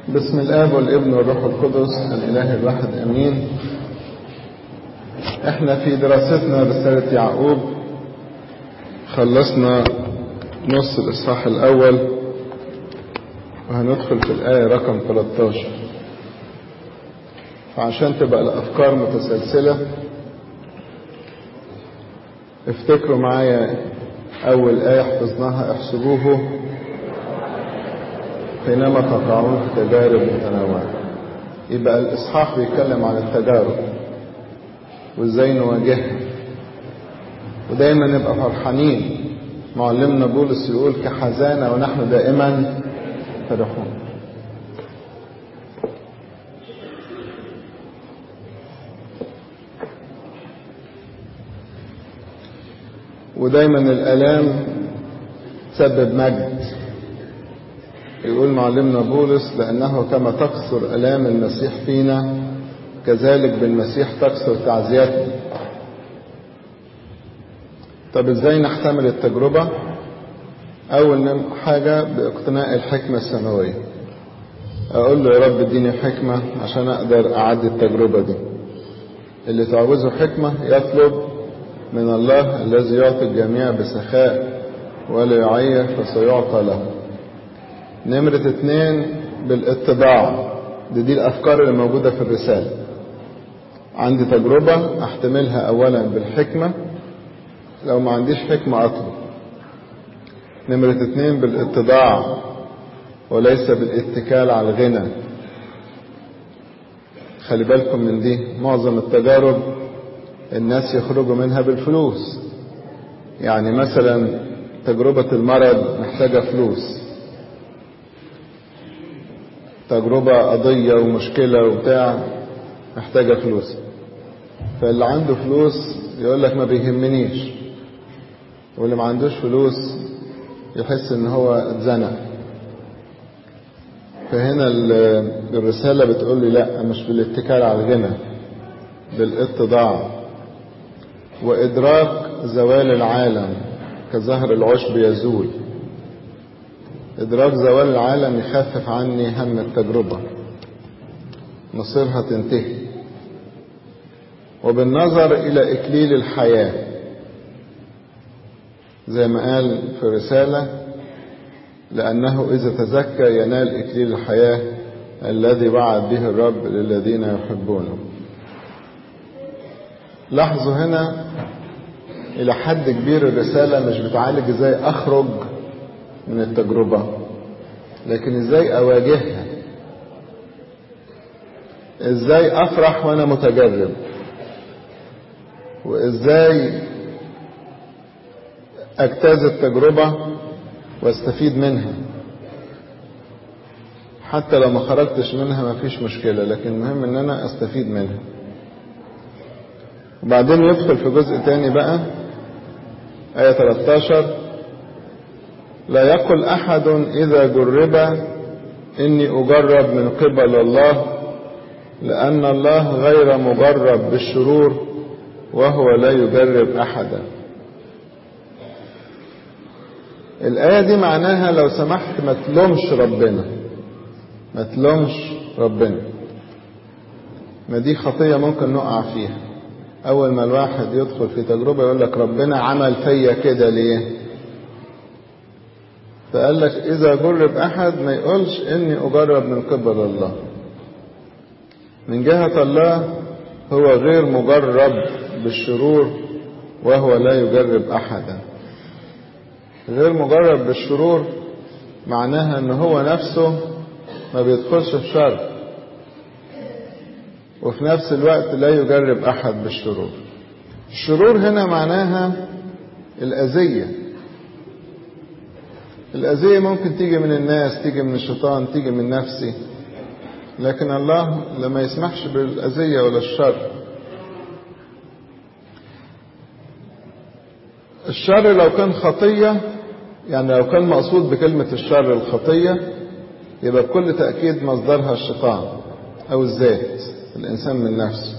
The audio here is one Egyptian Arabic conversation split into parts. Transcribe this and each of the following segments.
بسم الآب والابن والروح القدس الإله الواحد أمين احنا في دراستنا رسالة يعقوب خلصنا نص الإصحاح الأول وهندخل في الآية رقم 13 فعشان تبقى الأفكار متسلسلة افتكروا معايا أول آية حفظناها احسبوه حينما تقعون في تجارب متنوعة يبقى الإصحاح بيتكلم عن التجارب وإزاي نواجهها ودايما نبقى فرحانين معلمنا بولس يقول كحزانة ونحن دائما فرحون ودايما الآلام تسبب مجد يقول معلمنا بولس لأنه كما تكثر ألام المسيح فينا كذلك بالمسيح تكثر تعزيتنا طب ازاي نحتمل التجربة أول حاجة باقتناء الحكمة السماوية أقول له يا رب اديني حكمة عشان أقدر أعدي التجربة دي اللي تعوزه حكمة يطلب من الله الذي يعطي الجميع بسخاء ولا يعير فسيعطى له نمرة اتنين بالاتباع دي دي الأفكار اللي موجودة في الرسالة عندي تجربة أحتملها أولا بالحكمة لو ما عنديش حكمة أطلب نمرة اتنين بالاتباع وليس بالاتكال على الغنى خلي بالكم من دي معظم التجارب الناس يخرجوا منها بالفلوس يعني مثلا تجربة المرض محتاجة فلوس تجربة قضية ومشكلة وبتاع محتاجة فلوس فاللي عنده فلوس يقول لك ما بيهمنيش واللي ما عندوش فلوس يحس ان هو اتزنق فهنا الرسالة بتقول لي لا مش بالاتكال على الغنى بالاتضاع وإدراك زوال العالم كظهر العشب يزول إدراك زوال العالم يخفف عني هم التجربة مصيرها تنتهي وبالنظر إلى إكليل الحياة زي ما قال في رسالة لأنه إذا تزكى ينال إكليل الحياة الذي وعد به الرب للذين يحبونه لاحظوا هنا إلى حد كبير الرسالة مش بتعالج إزاي أخرج من التجربة لكن إزاي أواجهها إزاي أفرح وأنا متجرب وإزاي أجتاز التجربة واستفيد منها حتى لو ما خرجتش منها ما فيش مشكلة لكن المهم ان انا استفيد منها وبعدين يدخل في جزء تاني بقى آية 13 لا يقل أحد إذا جرب إني أجرب من قبل الله لأن الله غير مجرب بالشرور وهو لا يجرب أحدا الآية دي معناها لو سمحت ما تلومش ربنا ما تلومش ربنا ما دي خطية ممكن نقع فيها أول ما الواحد يدخل في تجربة يقول لك ربنا عمل فيا كده ليه فقال لك إذا جرب أحد ما يقولش إني أجرب من قبل الله من جهة الله هو غير مجرب بالشرور وهو لا يجرب أحدا غير مجرب بالشرور معناها ان هو نفسه ما بيدخلش في شر وفي نفس الوقت لا يجرب احد بالشرور الشرور هنا معناها الاذيه الاذيه ممكن تيجي من الناس تيجي من الشيطان تيجي من نفسي لكن الله لما يسمحش بالاذيه ولا الشر الشر لو كان خطيه يعني لو كان مقصود بكلمة الشر الخطية يبقى بكل تأكيد مصدرها الشيطان أو الذات الإنسان من نفسه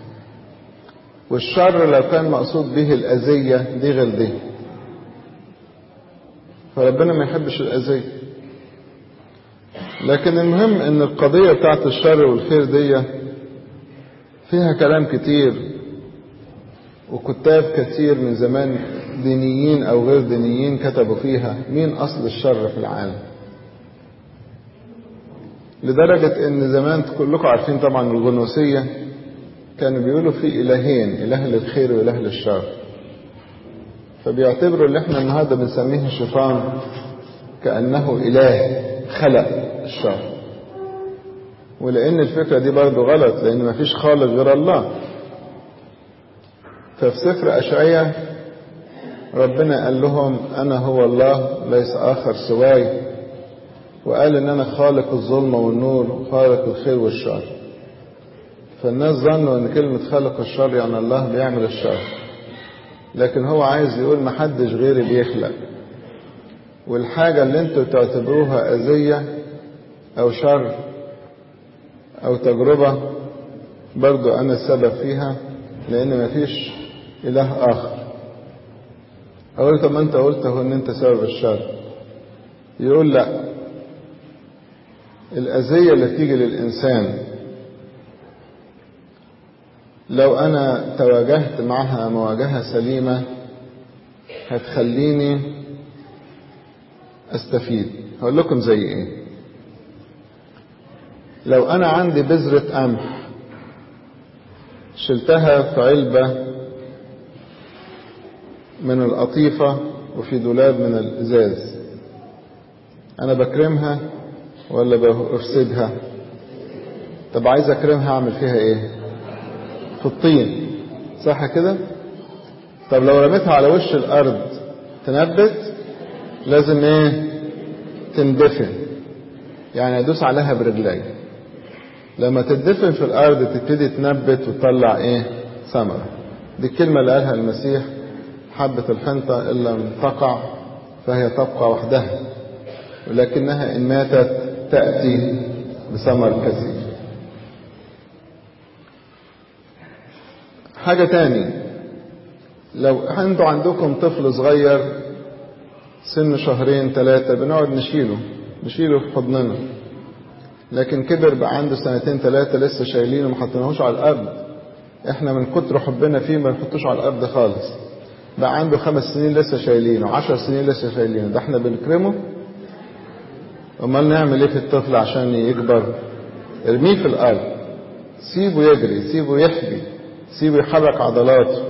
والشر لو كان مقصود به الأذية دي غير دي فربنا ما يحبش الأذية لكن المهم ان القضية بتاعت الشر والخير دي فيها كلام كتير وكتاب كتير من زمان دينيين او غير دينيين كتبوا فيها مين اصل الشر في العالم لدرجة ان زمان كلكم عارفين طبعا الغنوسية كانوا بيقولوا في الهين اله للخير واله للشر فبيعتبروا اللي احنا النهارده بنسميه الشيطان كأنه إله خلق الشر ولأن الفكرة دي برضه غلط لأن مفيش خالق غير الله ففي سفر أشعية ربنا قال لهم أنا هو الله ليس آخر سواي وقال إن أنا خالق الظلمة والنور وخالق الخير والشر فالناس ظنوا إن كلمة خالق الشر يعني الله بيعمل الشر لكن هو عايز يقول محدش غيري بيخلق والحاجة اللي انتوا تعتبروها أذية أو شر أو تجربة برضو أنا السبب فيها لأن مفيش إله آخر أقول طب ما أنت قلت هو إن أنت سبب الشر يقول لا الأذية اللي تيجي للإنسان لو أنا تواجهت معها مواجهة سليمة هتخليني أستفيد هقول لكم زي إيه لو أنا عندي بذرة قمح شلتها في علبة من القطيفة وفي دولاب من الإزاز أنا بكرمها ولا بفسدها طب عايز أكرمها أعمل فيها إيه في الطين صح كده طب لو رميتها على وش الأرض تنبت لازم إيه تندفن يعني أدوس عليها برجلي لما تدفن في الأرض تبتدي تنبت وتطلع إيه ثمرة دي الكلمة اللي قالها المسيح حبة الحنطة إن لم تقع فهي تبقى وحدها ولكنها إن ماتت تأتي بثمر كثير حاجة تاني لو انتوا عندكم طفل صغير سن شهرين ثلاثة بنقعد نشيله نشيله في حضننا لكن كبر بقى عنده سنتين ثلاثة لسه شايلينه ما حطيناهوش على الأرض احنا من كتر حبنا فيه ما نحطوش على الأرض خالص بقى عنده خمس سنين لسه شايلينه عشر سنين لسه شايلينه ده احنا بنكرمه امال نعمل ايه في الطفل عشان يكبر ارميه في الارض سيبه يجري سيبه يحبي سيبه يحرك عضلاته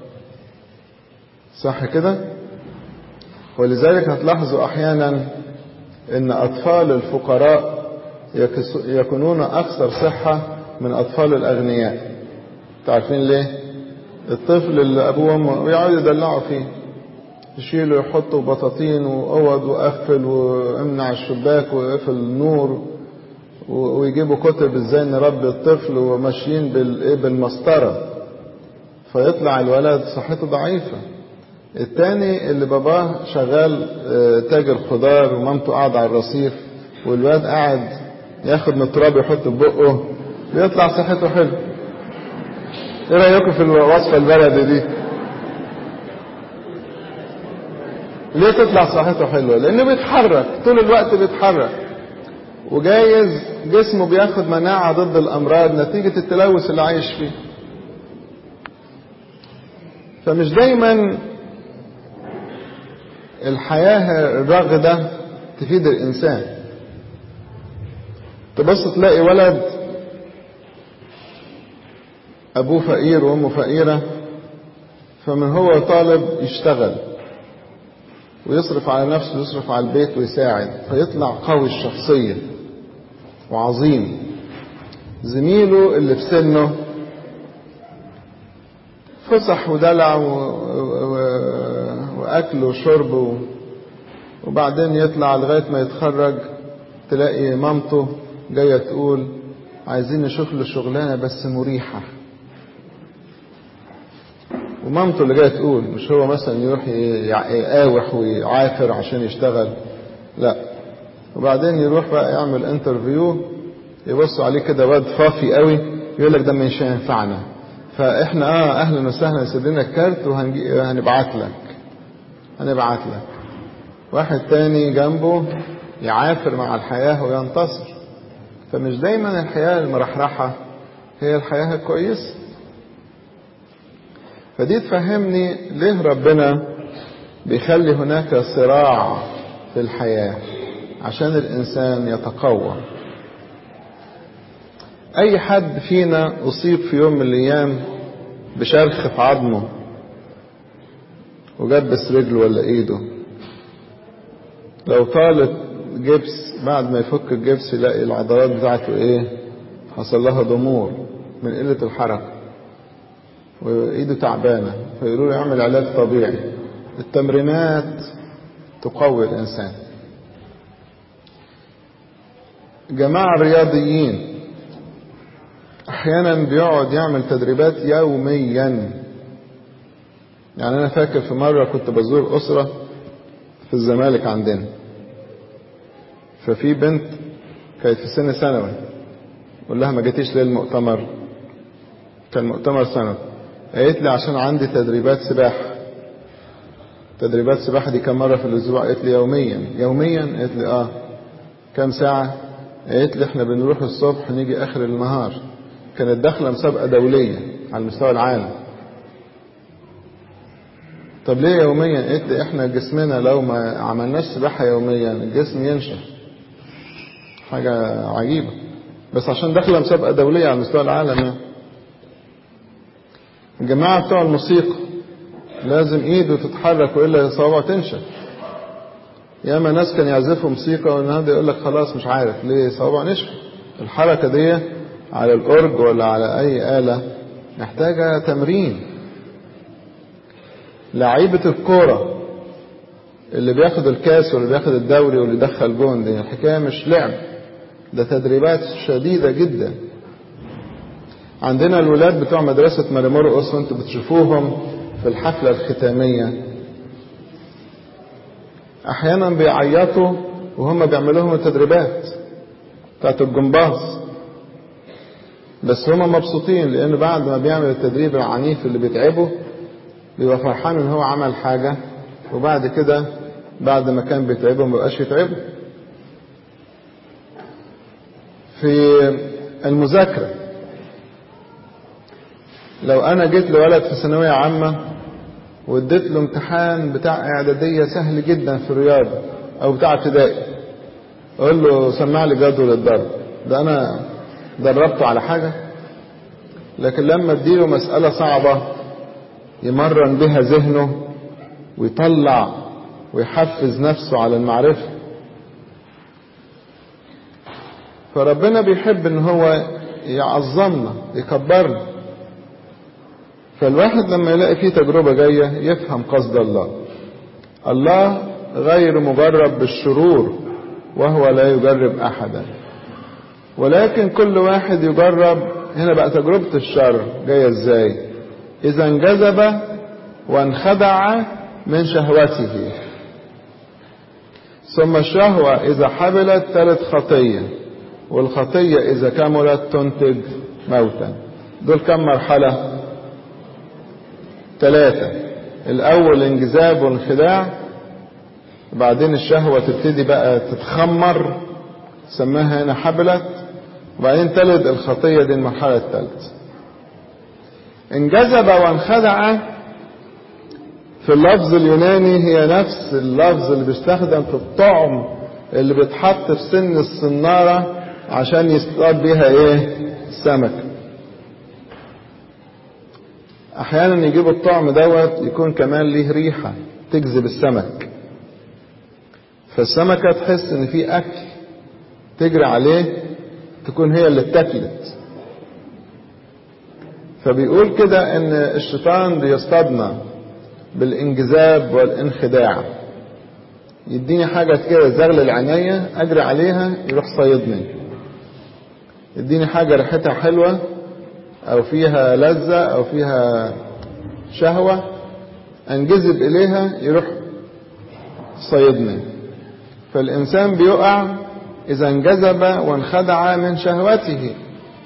صح كده ولذلك هتلاحظوا احيانا ان اطفال الفقراء يكونون اكثر صحة من اطفال الاغنياء تعرفين ليه الطفل اللي ابوه وامه بيقعدوا يدلعوا فيه يشيلوا يحطوا بطاطين واوض وقفل وامنع الشباك وقفل النور ويجيبوا كتب ازاي نربي الطفل وماشيين بالايه بالمسطره فيطلع الولد صحته ضعيفه التاني اللي باباه شغال تاجر خضار ومامته قاعده على الرصيف والواد قاعد ياخد من التراب يحط في بقه بيطلع صحته حلو ايه رايكم في الوصفه البلدي دي ليه تطلع صحته حلوه لانه بيتحرك طول الوقت بيتحرك وجايز جسمه بياخد مناعه ضد الامراض نتيجه التلوث اللي عايش فيه فمش دايما الحياه الراغده تفيد الانسان تبص تلاقي ولد ابوه فقير وامه فقيره فمن هو طالب يشتغل ويصرف على نفسه ويصرف على البيت ويساعد فيطلع قوي الشخصية وعظيم زميله اللي في سنه فسح ودلع و... و... وأكل وشرب و... وبعدين يطلع لغاية ما يتخرج تلاقي مامته جاية تقول عايزين نشوف له شغلانة بس مريحة ومامته اللي جايه تقول مش هو مثلا يروح يقاوح ويعافر عشان يشتغل لا وبعدين يروح بقى يعمل انترفيو يبص عليه كده واد فافي قوي يقول لك ده مش هينفعنا فاحنا اه اهلا وسهلا سيب لنا الكارت وهنبعت لك هنبعت لك واحد تاني جنبه يعافر مع الحياة وينتصر فمش دايما الحياة المرحرحة هي الحياة الكويسة فدي تفهمني ليه ربنا بيخلي هناك صراع في الحياة عشان الإنسان يتقوى أي حد فينا أصيب في يوم من الأيام بشرخ في عظمه وجبس رجله ولا إيده لو طالت جبس بعد ما يفك الجبس يلاقي العضلات بتاعته إيه حصل لها ضمور من قلة الحركة وإيده تعبانة فيقولوا له يعمل علاج طبيعي التمرينات تقوي الإنسان جماعة الرياضيين أحيانا بيقعد يعمل تدريبات يوميا يعني أنا فاكر في مرة كنت بزور أسرة في الزمالك عندنا ففي بنت كانت في سن ثانوي قول لها ما جيتيش ليه المؤتمر كان مؤتمر سنة قالت لي عشان عندي تدريبات سباحة تدريبات سباحة دي كم مرة في الأسبوع قالت لي يوميا يوميا قالت لي آه كم ساعة قالت لي احنا بنروح الصبح نيجي آخر النهار كانت داخلة مسابقة دولية على مستوى العالم طب ليه يوميا قالت لي احنا جسمنا لو ما عملناش سباحة يوميا الجسم ينشف حاجة عجيبة بس عشان داخلة مسابقة دولية على مستوى العالم يعني الجماعة بتوع الموسيقى لازم ايده تتحرك والا صوابعه تنشف ياما ناس كان يعزفوا موسيقى والنهارده يقول لك خلاص مش عارف ليه صوابعه نشف الحركة دي على الأورج ولا على أي آلة محتاجة تمرين لعيبة الكورة اللي بياخد الكاس واللي بياخد الدوري واللي يدخل جون دي الحكاية مش لعب ده تدريبات شديدة جدا عندنا الولاد بتوع مدرسة مريمورقس وانتوا بتشوفوهم في الحفلة الختامية احيانا بيعيطوا وهم بيعملوا لهم التدريبات بتاعت الجمباز بس هم مبسوطين لان بعد ما بيعمل التدريب العنيف اللي بيتعبه بيبقى فرحان ان هو عمل حاجة وبعد كده بعد ما كان بيتعبه ما بقاش يتعبه في المذاكرة لو انا جيت لولد في ثانوية عامة واديت له امتحان بتاع اعدادية سهل جدا في الرياضة او بتاع ابتدائي اقول له سمع لي جدول الضرب ده انا دربته على حاجة لكن لما اديله مسألة صعبة يمرن بها ذهنه ويطلع ويحفز نفسه على المعرفة فربنا بيحب ان هو يعظمنا يكبرنا فالواحد لما يلاقي فيه تجربة جاية يفهم قصد الله الله غير مجرب بالشرور وهو لا يجرب أحدا ولكن كل واحد يجرب هنا بقى تجربة الشر جاية ازاي إذا انجذب وانخدع من شهوته ثم الشهوة إذا حبلت تلت خطية والخطية إذا كملت تنتج موتا دول كم مرحلة ثلاثة الأول انجذاب وانخداع وبعدين الشهوة تبتدي بقى تتخمر سماها هنا حبلت وبعدين تلد الخطية دي المرحلة الثالثة انجذب وانخدع في اللفظ اليوناني هي نفس اللفظ اللي بيستخدم في الطعم اللي بيتحط في سن الصنارة عشان يصطاد بيها ايه السمك احيانا يجيبوا الطعم دوت يكون كمان ليه ريحة تجذب السمك فالسمكة تحس ان في اكل تجري عليه تكون هي اللي اتاكلت فبيقول كده ان الشيطان بيصطادنا بالانجذاب والانخداع يديني حاجة كده زغلل عينيا اجري عليها يروح صيدني يديني حاجة ريحتها حلوة او فيها لذة او فيها شهوة انجذب اليها يروح صيدني فالانسان بيقع اذا انجذب وانخدع من شهوته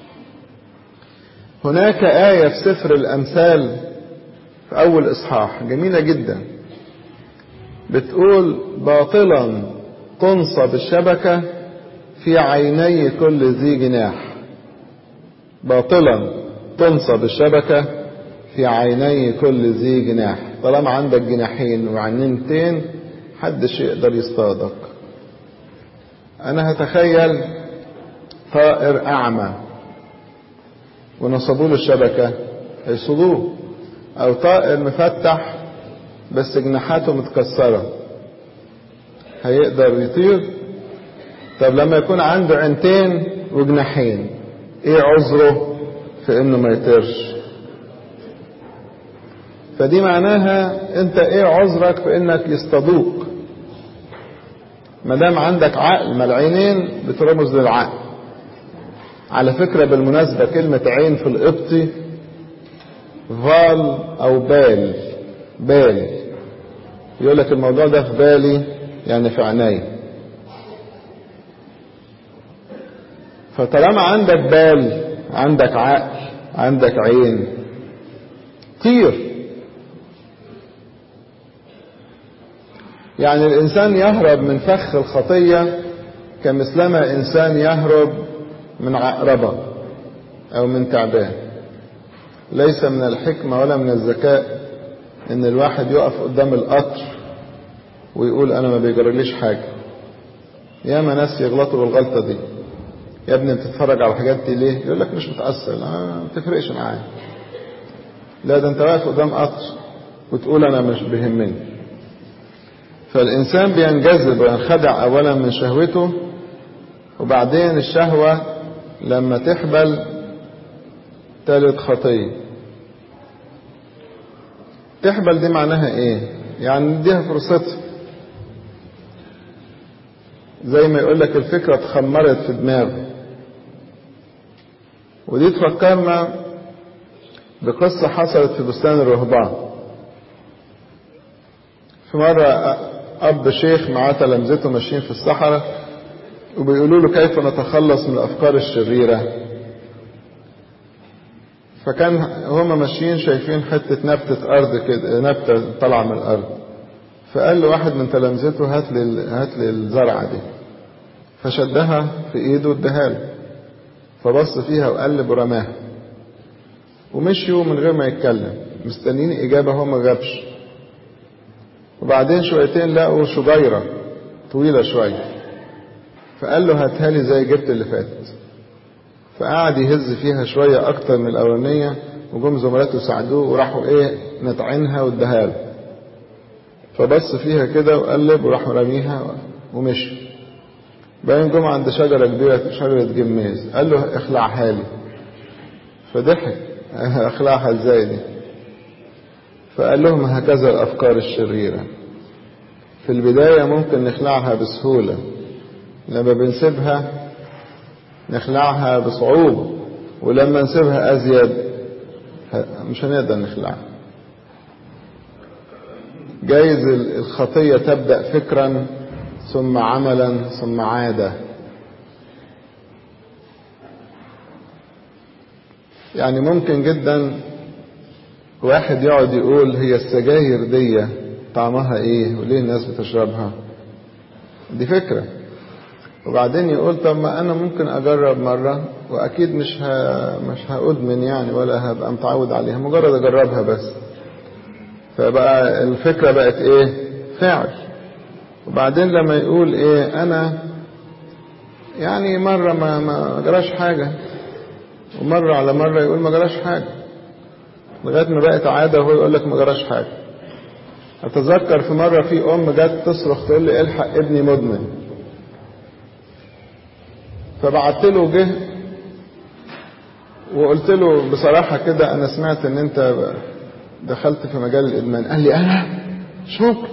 هناك آية في سفر الأمثال في أول إصحاح جميلة جدا بتقول باطلا تنصب الشبكة في عيني كل ذي جناح باطلا تنصب الشبكة في عيني كل ذي جناح طالما عندك جناحين وعينتين حدش يقدر يصطادك انا هتخيل طائر اعمى ونصبوا له الشبكة هيصطادوه او طائر مفتح بس جناحاته متكسرة هيقدر يطير طب لما يكون عنده عينتين وجناحين ايه عذره في انه ما يطيرش فدي معناها انت ايه عذرك في انك يصطادوك ما دام عندك عقل ما العينين بترمز للعقل على فكرة بالمناسبة كلمة عين في القبطي فال او بال بال يقول لك الموضوع ده في بالي يعني في عيني فطالما عندك بال عندك عقل عندك عين طير يعني الإنسان يهرب من فخ الخطية كمثلما إنسان يهرب من عقربة أو من تعبان ليس من الحكمة ولا من الذكاء إن الواحد يقف قدام القطر ويقول أنا ما بيجرليش حاجة ياما ناس يغلطوا بالغلطة دي يا ابني بتتفرج على الحاجات دي ليه؟ يقول لك مش متأثر لا ما بتفرقش معايا لا ده انت واقف قدام قطر وتقول انا مش بيهمني فالإنسان بينجذب وينخدع أولا من شهوته وبعدين الشهوة لما تحبل تالت خطية تحبل دي معناها ايه يعني نديها فرصتها زي ما يقول لك الفكرة اتخمرت في دماغه ودي تفكرنا بقصة حصلت في بستان الرهبان في مرة أب شيخ معاه تلامذته ماشيين في الصحراء وبيقولوا له كيف نتخلص من الأفكار الشريرة فكان هما ماشيين شايفين حتة نبتة أرض كده نبتة طالعة من الأرض فقال له واحد من تلامذته هات لي هات لي الزرعة دي فشدها في إيده واداها له فبص فيها وقلب ورماها ومشيوا من غير ما يتكلم مستنيين إجابة هو ما جابش وبعدين شويتين لقوا شجيرة طويلة شوية فقال له هاتها لي زي جبت اللي فاتت فقعد يهز فيها شوية أكتر من الأولانية وجم زملاته ساعدوه وراحوا إيه نطعنها واداها له فبص فيها كده وقلب وراح رميها ومشي بعدين جم عند شجرة كبيرة شجرة جميز قال له اخلعها لي فضحك اخلعها ازاي دي فقال لهم هكذا الأفكار الشريرة في البداية ممكن نخلعها بسهولة لما بنسيبها نخلعها بصعوبة ولما نسيبها أزيد مش هنقدر نخلعها جايز الخطية تبدأ فكرا ثم عملا ثم عادة يعني ممكن جدا واحد يقعد يقول هي السجاير دي طعمها ايه وليه الناس بتشربها دي فكرة وبعدين يقول طب ما انا ممكن اجرب مرة واكيد مش ها مش هادمن يعني ولا هبقى متعود عليها مجرد اجربها بس فبقى الفكرة بقت ايه فعل وبعدين لما يقول ايه انا يعني مرة ما ما جراش حاجة ومرة على مرة يقول ما جراش حاجة لغاية ما بقت عادة وهو يقول لك ما جراش حاجة أتذكر في مرة في أم جت تصرخ تقول لي الحق ابني مدمن فبعت له جه وقلت له بصراحة كده أنا سمعت إن أنت دخلت في مجال الإدمان قال لي أنا شكر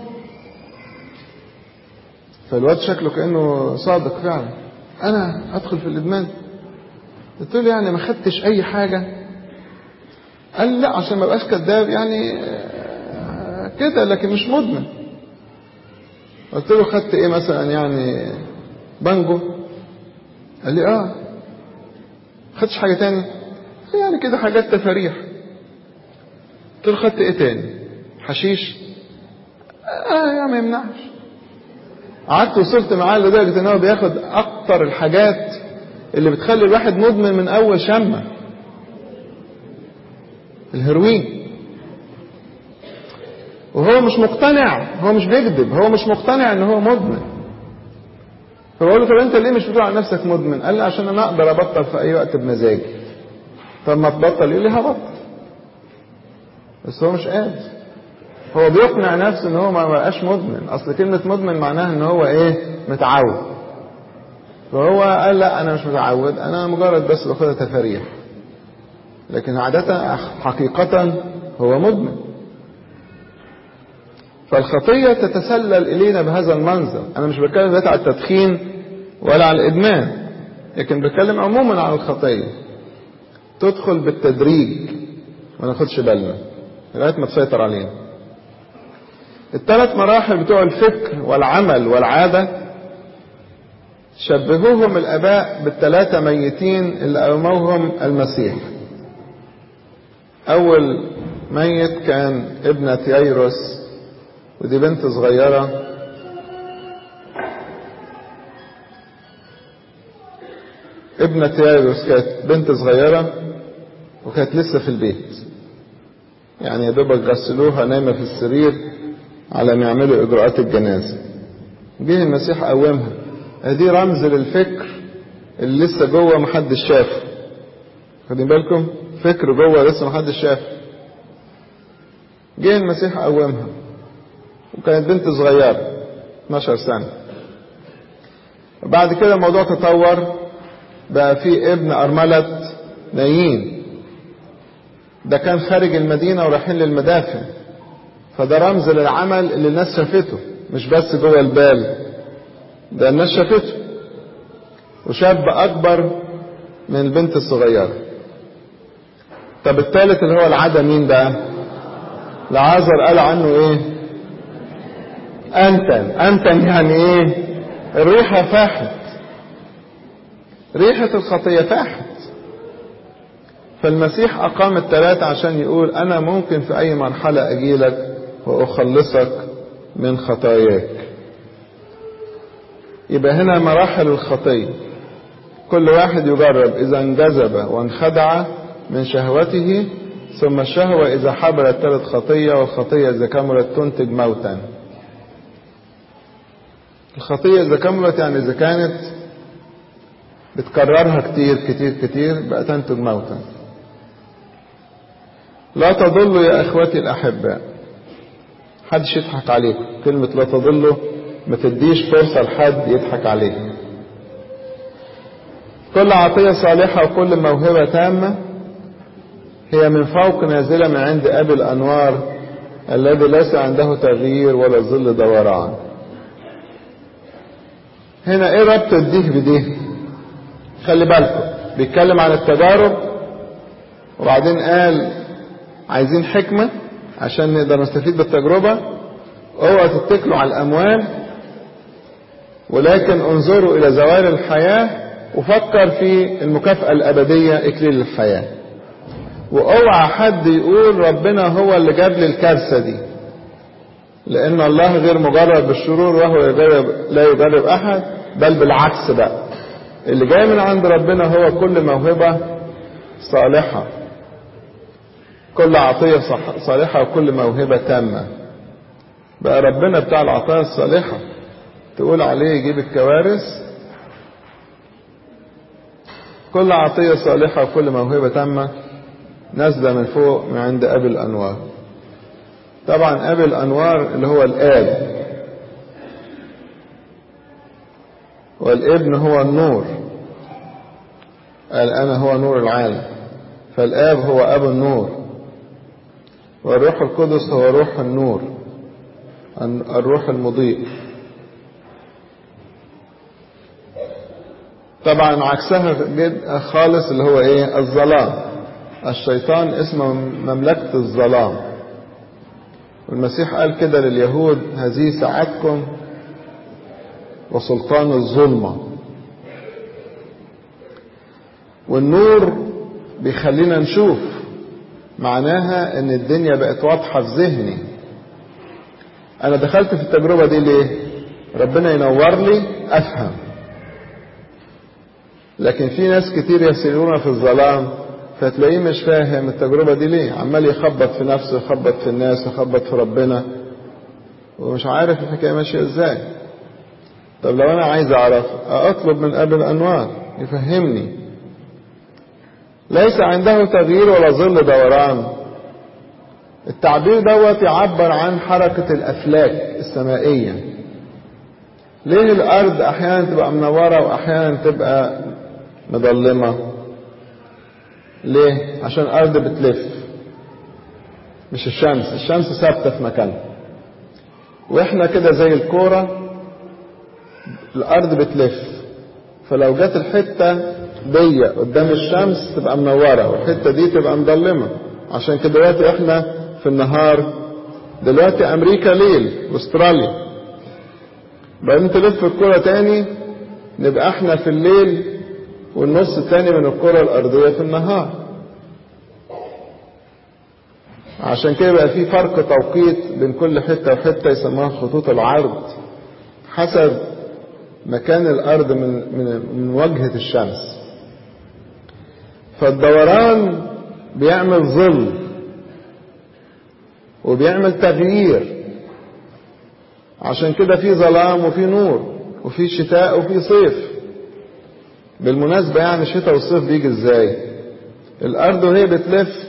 فالواد شكله كأنه صادق فعلا أنا أدخل في الإدمان قلت له يعني ما خدتش أي حاجة قال لا عشان ما بقاش كذاب يعني كده لكن مش مدمن قلت له خدت ايه مثلا يعني بانجو قال لي اه خدتش حاجة تاني يعني كده حاجات تفاريح قلت له خدت ايه تاني حشيش اه يا ما يمنعش قعدت وصلت معاه لدرجة ان هو بياخد اكتر الحاجات اللي بتخلي الواحد مدمن من اول شمة الهيروين وهو مش مقتنع هو مش بيكذب هو مش مقتنع ان هو مدمن فبقول له طب انت ليه مش بتقول على نفسك مدمن قال لي عشان انا اقدر ابطل في اي وقت بمزاجي طب ما تبطل يقول لي هبطل بس هو مش قادر هو بيقنع نفسه ان هو ما بقاش مدمن اصل كلمة مدمن معناها ان هو ايه متعود فهو قال لا انا مش متعود انا مجرد بس باخدها تفاريح لكن عادة حقيقة هو مدمن فالخطية تتسلل إلينا بهذا المنظر أنا مش بتكلم دلوقتي على التدخين ولا على الإدمان لكن بتكلم عموما على الخطية تدخل بالتدريج ما ناخدش بالنا لغاية ما تسيطر علينا الثلاث مراحل بتوع الفكر والعمل والعادة شبهوهم الآباء بالثلاثة ميتين اللي قوموهم المسيح أول ميت كان ابنة ييروس ودي بنت صغيرة ابنة يايروس كانت بنت صغيرة وكانت لسه في البيت يعني يا دوبك غسلوها نايمة في السرير على ما يعملوا إجراءات الجنازة جه المسيح قومها دي رمز للفكر اللي لسه جوه محدش شافه خدين بالكم فكر جوه لسه محدش شافه جه المسيح قومها وكانت بنت صغيرة 12 سنة بعد كده الموضوع تطور بقى في ابن أرملة نايين ده كان خارج المدينة ورايحين للمدافع فده رمز للعمل اللي الناس شافته مش بس جوه البال ده الناس شافته وشاب أكبر من البنت الصغيرة طب الثالث اللي هو العادة مين بقى لعازر قال عنه ايه أنتن أنتن يعني إيه الريحة فاحت ريحة الخطية فاحت فالمسيح أقام الثلاثة عشان يقول أنا ممكن في أي مرحلة أجيلك وأخلصك من خطاياك يبقى هنا مراحل الخطية كل واحد يجرب إذا انجذب وانخدع من شهوته ثم الشهوة إذا حبلت تلت خطية والخطية إذا كملت تنتج موتا الخطية إذا كملت يعني إذا كانت بتكررها كتير كتير كتير بقى تنتج موتا لا تضلوا يا اخوتي الاحباء حدش يضحك عليكم كلمة لا تضلوا ما تديش فرصة لحد يضحك عليك كل عطية صالحة وكل موهبة تامة هي من فوق نازلة من عند أبي الأنوار الذي ليس عنده تغيير ولا ظل دوران هنا ايه ربط الديه بديه خلي بالكم بيتكلم عن التجارب وبعدين قال عايزين حكمة عشان نقدر نستفيد بالتجربة اوعوا تتكلوا على الأموال ولكن انظروا إلى زوال الحياة وفكر في المكافأة الأبدية إكليل الحياة واوعى حد يقول ربنا هو اللي جاب لي الكارثة دي لأن الله غير مجرد بالشرور وهو يجرب لا يجرب أحد بل بالعكس بقى اللي جاي من عند ربنا هو كل موهبة صالحة كل عطية صالحة وكل موهبة تامة بقى ربنا بتاع العطايا الصالحة تقول عليه يجيب الكوارث كل عطية صالحة وكل موهبة تامة نازلة من فوق من عند أبي الأنوار طبعا أبي الأنوار اللي هو الآب والابن هو النور قال أنا هو نور العالم فالآب هو أب النور والروح القدس هو روح النور الروح المضيء طبعا عكسها جد خالص اللي هو ايه الظلام الشيطان اسمه مملكة الظلام والمسيح قال كده لليهود هذه ساعتكم وسلطان الظلمة والنور بيخلينا نشوف معناها ان الدنيا بقت واضحة في ذهني انا دخلت في التجربة دي ليه ربنا ينور لي افهم لكن في ناس كتير يسيرون في الظلام فتلاقيه مش فاهم التجربة دي ليه عمال يخبط في نفسه يخبط في الناس يخبط في ربنا ومش عارف الحكاية ماشية ازاي طب لو انا عايز اعرف اطلب من ابي الانوار يفهمني ليس عنده تغيير ولا ظل دوران التعبير دوت يعبر عن حركة الافلاك السمائية ليه الارض احيانا تبقى منورة واحيانا تبقى مظلمة ليه عشان الارض بتلف مش الشمس الشمس ثابتة في مكانها واحنا كده زي الكورة الارض بتلف فلو جت الحتة دي قدام الشمس تبقى منورة والحتة دي تبقى مظلمة عشان كده دلوقتي احنا في النهار دلوقتي امريكا ليل واستراليا بعدين تلف الكرة تاني نبقى احنا في الليل والنص التاني من الكرة الارضية في النهار عشان كده بقى في فرق توقيت بين كل حتة وحتة يسموها خطوط العرض حسب مكان الارض من من من وجهة الشمس فالدوران بيعمل ظل وبيعمل تغيير عشان كده في ظلام وفي نور وفي شتاء وفي صيف بالمناسبة يعني الشتاء والصيف بيجي ازاي الارض وهي بتلف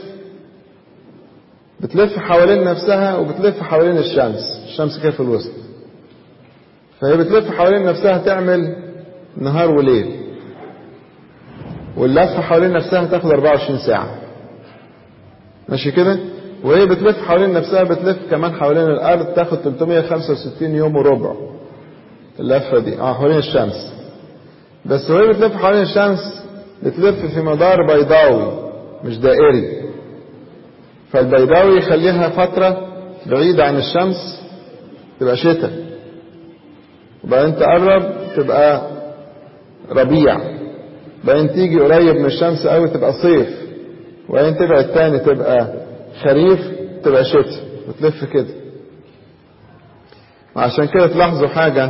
بتلف حوالين نفسها وبتلف حوالين الشمس الشمس كده في الوسط فهي بتلف حوالين نفسها تعمل نهار وليل واللفة حوالين نفسها تاخد 24 ساعة ماشي كده وهي بتلف حوالين نفسها بتلف كمان حوالين الأرض تاخد 365 يوم وربع اللفة دي اه حوالين الشمس بس وهي بتلف حوالين الشمس بتلف في مدار بيضاوي مش دائري فالبيضاوي يخليها فترة بعيدة عن الشمس تبقى شتاء وبعدين تقرب تبقى ربيع بعدين تيجي قريب من الشمس قوي تبقى صيف وبعدين تبعد تاني تبقى خريف تبقى شتاء وتلف كده وعشان كده تلاحظوا حاجة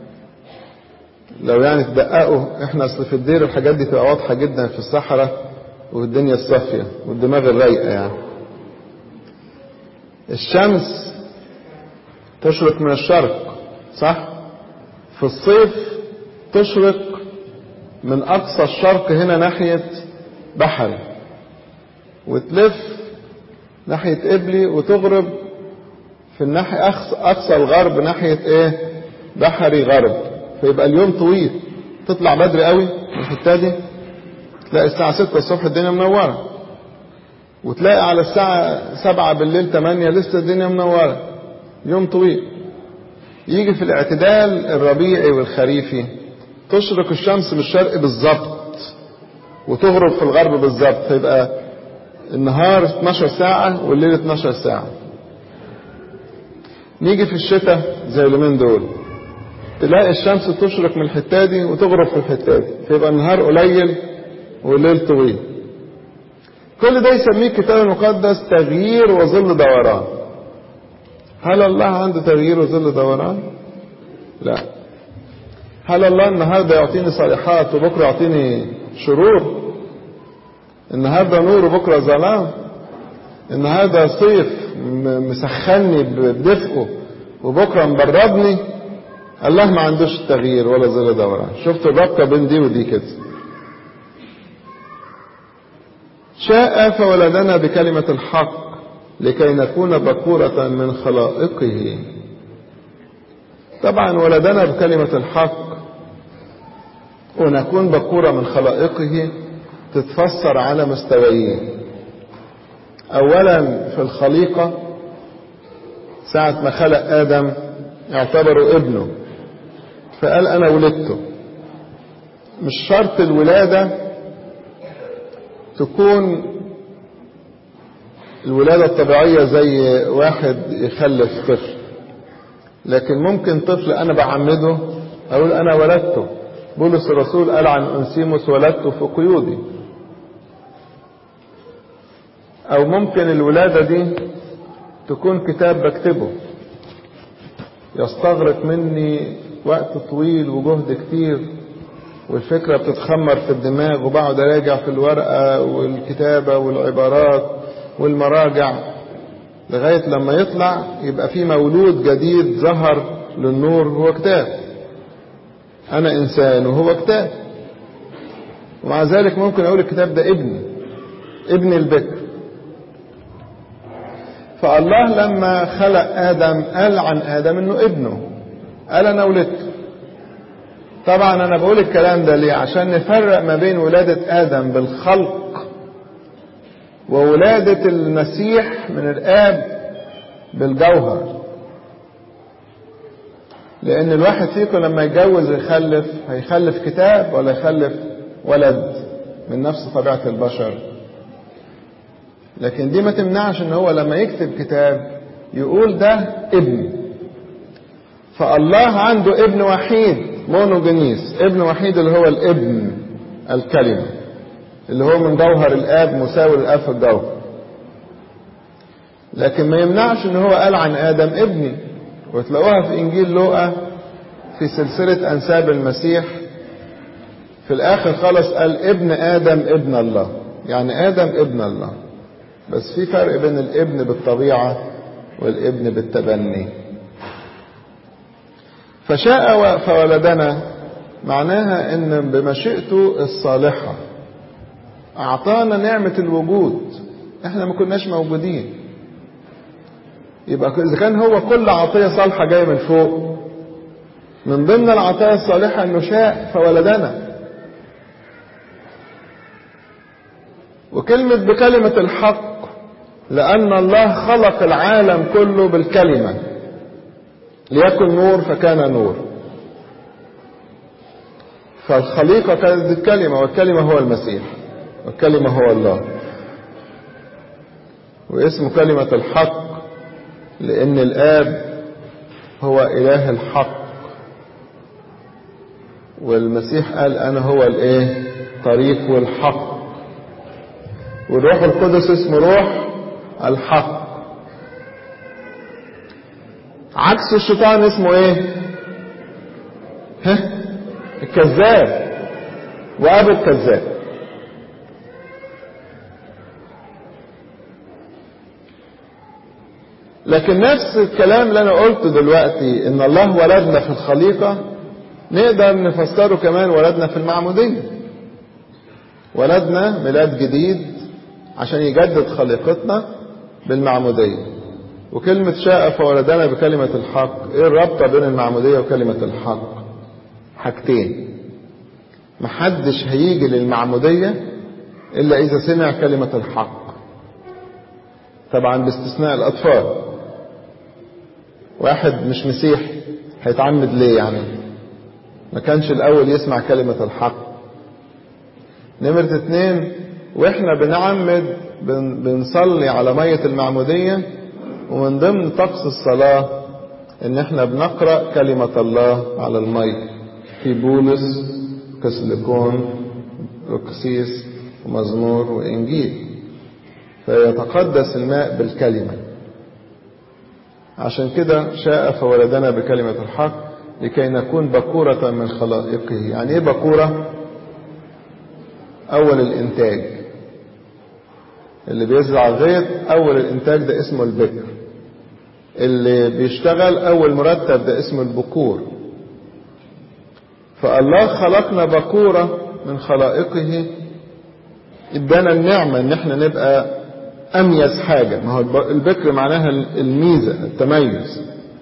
لو يعني تدققوا احنا اصل في الدير الحاجات دي تبقى واضحة جدا في الصحراء والدنيا الصافية والدماغ الرايقة يعني الشمس تشرق من الشرق صح في الصيف تشرق من أقصى الشرق هنا ناحية بحري وتلف ناحية قبلي وتغرب في الناحية أقصى الغرب ناحية إيه بحري غرب فيبقى اليوم طويل تطلع بدري قوي من الحتة دي تلاقي الساعة 6 الصبح الدنيا منورة وتلاقي على الساعة 7 بالليل 8 لسه الدنيا منورة يوم طويل يجي في الاعتدال الربيعي والخريفي تشرق الشمس من الشرق بالظبط وتغرب في الغرب بالظبط فيبقى النهار 12 ساعة والليل 12 ساعة نيجي في الشتاء زي اليومين دول تلاقي الشمس تشرق من الحتة دي وتغرب في الحتة دي فيبقى النهار قليل والليل طويل كل ده يسميه الكتاب المقدس تغيير وظل دوران هل الله عنده تغيير وظل دوران لا هل الله النهارده يعطيني صالحات وبكره يعطيني شرور النهارده نور وبكره ظلام النهارده صيف مسخني بدفئه وبكره مبردني الله ما عندوش تغيير ولا ظل دوران شفت الرابطه بين دي ودي كده شاء فولدنا بكلمة الحق لكي نكون بكورة من خلائقه طبعا ولدنا بكلمة الحق ونكون بكورة من خلائقه تتفسر على مستويين أولا في الخليقة ساعة ما خلق آدم اعتبره ابنه فقال أنا ولدته مش شرط الولادة تكون الولادة الطبيعية زي واحد يخلف طفل لكن ممكن طفل أنا بعمده أقول أنا ولدته بولس الرسول قال عن أنسيموس ولدته في قيودي أو ممكن الولادة دي تكون كتاب بكتبه يستغرق مني وقت طويل وجهد كتير والفكرة بتتخمر في الدماغ وبقعد أراجع في الورقة والكتابة والعبارات والمراجع لغاية لما يطلع يبقى في مولود جديد ظهر للنور هو كتاب أنا إنسان وهو كتاب ومع ذلك ممكن أقول الكتاب ده ابني ابن البكر فالله لما خلق آدم قال عن آدم إنه ابنه قال أنا ولدته طبعا أنا بقول الكلام ده ليه عشان نفرق ما بين ولادة آدم بالخلق وولادة المسيح من الآب بالجوهر لأن الواحد فيكم لما يتجوز ويخلف هيخلف كتاب ولا يخلف ولد من نفس طبيعة البشر لكن دي ما تمنعش ان هو لما يكتب كتاب يقول ده ابن فالله عنده ابن وحيد مونوجينيس ابن وحيد اللي هو الابن الكلمة اللي هو من جوهر الاب مساوي للاب في الجوهر لكن ما يمنعش ان هو قال عن ادم ابني وتلاقوها في انجيل لوقا في سلسلة انساب المسيح في الاخر خالص قال ابن ادم ابن الله يعني ادم ابن الله بس في فرق بين الابن بالطبيعة والابن بالتبني فشاء فولدنا معناها ان بمشيئته الصالحة اعطانا نعمة الوجود احنا ما كناش موجودين يبقى اذا كان هو كل عطية صالحة جاية من فوق من ضمن العطايا الصالحة انه شاء فولدنا وكلمة بكلمة الحق لأن الله خلق العالم كله بالكلمة ليكن نور فكان نور فالخليقة كانت بالكلمة والكلمة هو المسيح والكلمة هو الله واسم كلمة الحق لأن الآب هو إله الحق والمسيح قال أنا هو الإيه طريق والحق والروح القدس اسمه روح الحق عكس الشيطان اسمه ايه ها الكذاب وابو الكذاب لكن نفس الكلام اللي انا قلته دلوقتي ان الله ولدنا في الخليقة نقدر نفسره كمان ولدنا في المعمودية ولدنا ميلاد جديد عشان يجدد خليقتنا بالمعمودية وكلمة شاء فولدنا بكلمة الحق ايه الرابطة بين المعمودية وكلمة الحق حاجتين محدش هيجي للمعمودية إلا إذا سمع كلمة الحق طبعا باستثناء الأطفال واحد مش مسيحي هيتعمد ليه يعني ما كانش الأول يسمع كلمة الحق نمرة اتنين واحنا بنعمد بن بنصلي على مية المعمودية ومن ضمن طقس الصلاة ان احنا بنقرأ كلمة الله على المية في بولس كسلكون وقسيس ومزمور وانجيل فيتقدس الماء بالكلمة عشان كده شاء فولدنا بكلمة الحق لكي نكون بكورة من خلائقه يعني ايه بكورة اول الانتاج اللي بيزرع غيط اول الانتاج ده اسمه البكر اللي بيشتغل اول مرتب ده اسمه البكور فالله خلقنا بكورة من خلائقه ادانا النعمة ان احنا نبقى اميز حاجة ما هو البكر معناها الميزة التميز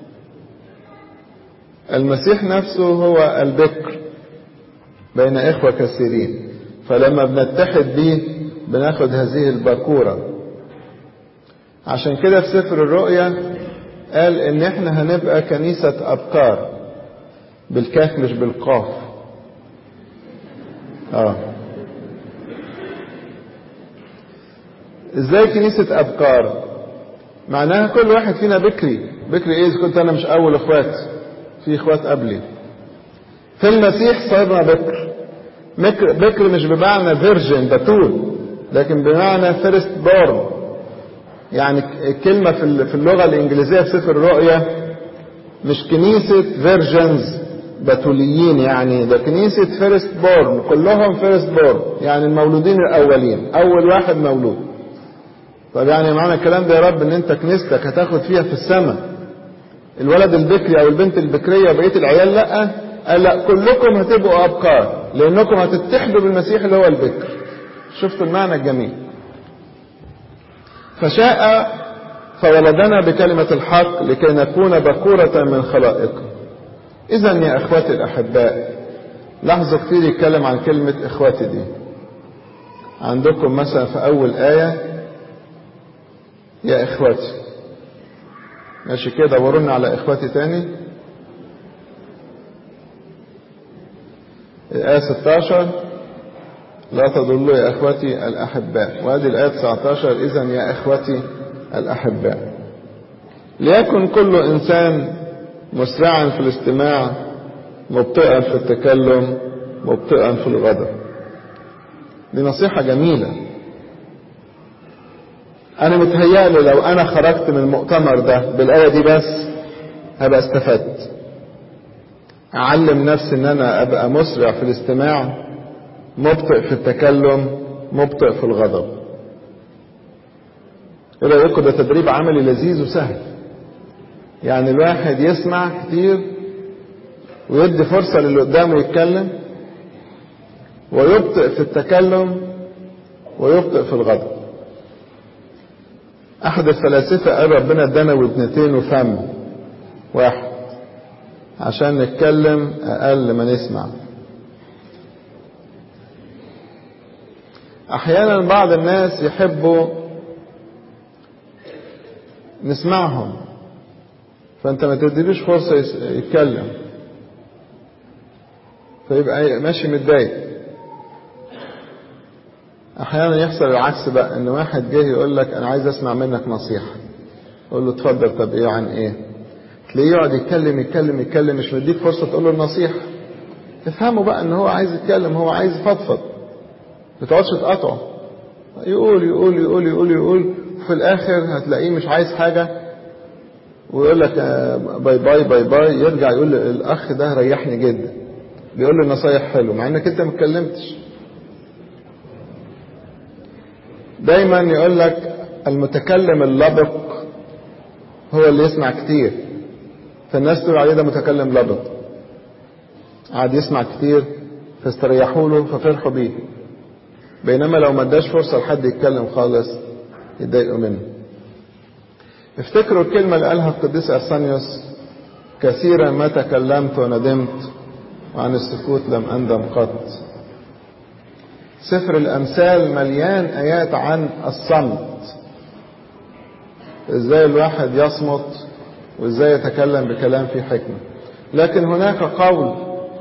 المسيح نفسه هو البكر بين اخوة كثيرين فلما بنتحد بيه بناخد هذه البكورة عشان كده في سفر الرؤيا قال ان احنا هنبقى كنيسة ابكار بالكاف مش بالقاف اه ازاي كنيسة ابكار معناها كل واحد فينا بكري بكري ايه اذا كنت انا مش اول اخوات في اخوات قبلي في المسيح صرنا بكر بكر, بكر مش بمعنى فيرجن بتول لكن بمعنى فيرست بورن يعني الكلمة في اللغة الإنجليزية في سفر الرؤيا مش كنيسة فيرجنز بتوليين يعني ده كنيسة فيرست بورن كلهم فيرست بورن يعني المولودين الأولين أول واحد مولود طب يعني معنى الكلام ده يا رب ان انت كنيستك هتاخد فيها في السماء الولد البكري او البنت البكرية وبقية العيال لا قال لا كلكم هتبقوا أبكار لأنكم هتتحدوا بالمسيح اللي هو البكر شفتوا المعنى الجميل فشاء فولدنا بكلمة الحق لكي نكون بكورة من خلائقه إذا يا إخواتي الأحباء لاحظوا كتير يتكلم عن كلمة إخواتي دي عندكم مثلا في أول آية يا إخواتي ماشي كده دورونا على إخواتي تاني الآية 16 لا تضلوا يا إخوتي الأحباء وهذه الآية 19 إذا يا إخوتي الأحباء ليكن كل إنسان مسرعا في الاستماع مبطئا في التكلم مبطئا في الغضب دي نصيحة جميلة أنا متهيألي لو أنا خرجت من المؤتمر ده بالآية دي بس هبقى استفدت أعلم نفسي إن أنا أبقى مسرع في الاستماع مبطئ في التكلم مبطئ في الغضب ايه رايكم ده تدريب عملي لذيذ وسهل يعني الواحد يسمع كتير ويدي فرصة للي قدامه يتكلم ويبطئ في التكلم ويبطئ في الغضب أحد الفلاسفة قال ربنا ادانا ودنتين وفم واحد عشان نتكلم أقل ما نسمع أحيانا بعض الناس يحبوا نسمعهم فأنت ما تديلوش فرصة يتكلم فيبقى ماشي متضايق أحيانا يحصل العكس بقى إن واحد جه يقول لك أنا عايز أسمع منك نصيحة أقول له اتفضل طب إيه عن إيه؟ تلاقيه يقعد يتكلم يتكلم يتكلم مش مديك فرصة تقول له النصيحة تفهمه بقى إن هو عايز يتكلم هو عايز يفضفض ما تقعدش تقاطعه يقول يقول يقول يقول يقول في الاخر هتلاقيه مش عايز حاجه ويقول لك باي باي باي باي يرجع يقول الاخ ده ريحني جدا بيقول لي نصايح حلوه مع انك انت ما اتكلمتش دايما يقول لك المتكلم اللبق هو اللي يسمع كتير فالناس تقول عليه ده متكلم لبق قعد يسمع كتير فاستريحوا له ففرحوا بيه بينما لو ما اداش فرصة لحد يتكلم خالص يتضايقوا منه افتكروا الكلمة اللي قالها القديس أرسانيوس كثيرا ما تكلمت وندمت وعن السكوت لم أندم قط سفر الأمثال مليان آيات عن الصمت ازاي الواحد يصمت وازاي يتكلم بكلام فيه حكمة لكن هناك قول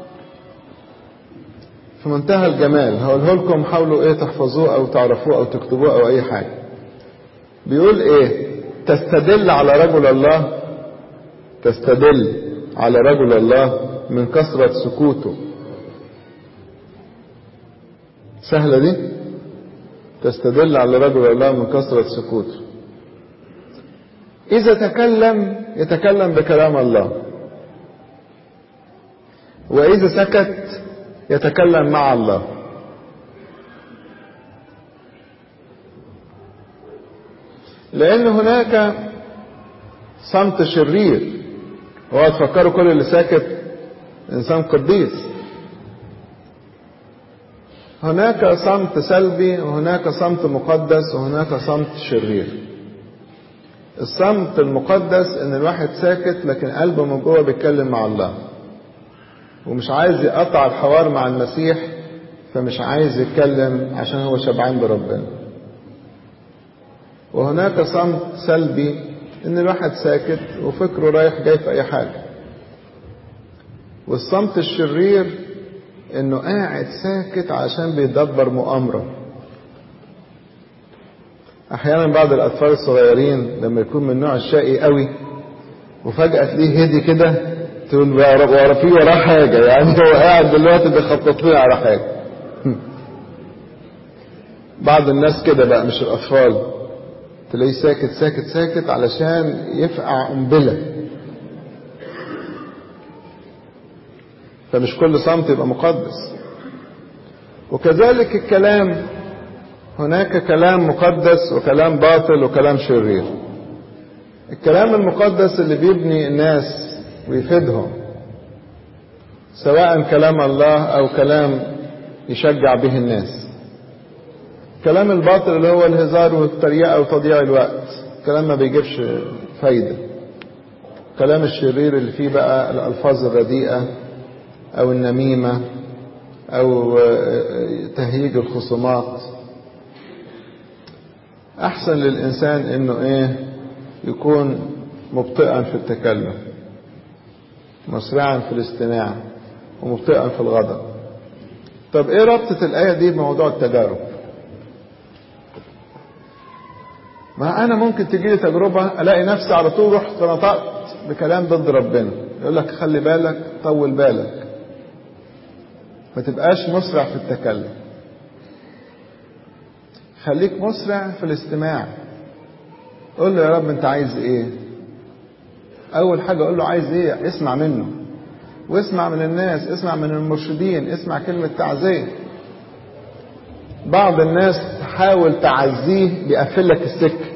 في منتهى الجمال هقوله لكم حاولوا ايه تحفظوه او تعرفوه او تكتبوه او اي حاجة بيقول ايه تستدل على رجل الله تستدل على رجل الله من كثرة سكوته سهلة دي تستدل على رجل الله من كثرة سكوته إذا تكلم يتكلم بكلام الله وإذا سكت يتكلم مع الله لأن هناك صمت شرير هو تفكروا كل اللي ساكت إنسان قديس هناك صمت سلبي وهناك صمت مقدس وهناك صمت شرير الصمت المقدس ان الواحد ساكت لكن قلبه من جوه بيتكلم مع الله ومش عايز يقطع الحوار مع المسيح فمش عايز يتكلم عشان هو شبعان بربنا وهناك صمت سلبي ان الواحد ساكت وفكره رايح جاي في اي حاجة والصمت الشرير انه قاعد ساكت عشان بيدبر مؤامرة احيانا بعض الاطفال الصغيرين لما يكون من النوع الشقي قوي وفجأة تلاقيه هدي كده تقول ورا في وراه حاجة يعني هو قاعد دلوقتي بيخطط لنا على حاجة بعض الناس كده بقى مش الأطفال تلاقيه ساكت ساكت ساكت علشان يفقع قنبلة فمش كل صمت يبقى مقدس وكذلك الكلام هناك كلام مقدس وكلام باطل وكلام شرير الكلام المقدس اللي بيبني الناس ويفيدهم سواء كلام الله او كلام يشجع به الناس كلام الباطل اللي هو الهزار والتريقة وتضييع الوقت كلام ما بيجيبش فايدة كلام الشرير اللي فيه بقى الألفاظ الرديئة أو النميمة أو تهييج الخصومات أحسن للإنسان إنه إيه يكون مبطئا في التكلم مسرعا في الاستماع ومبطئا في الغضب طب ايه ربطة الآية دي بموضوع التجارب ما أنا ممكن تجي لي تجربة ألاقي نفسي على طول رحت نطقت بكلام ضد ربنا يقول لك خلي بالك طول بالك ما تبقاش مسرع في التكلم خليك مسرع في الاستماع قول له يا رب انت عايز ايه اول حاجة قول له عايز ايه اسمع منه واسمع من الناس اسمع من المرشدين اسمع كلمة تعزية بعض الناس تحاول تعزيه بيقفل لك السكة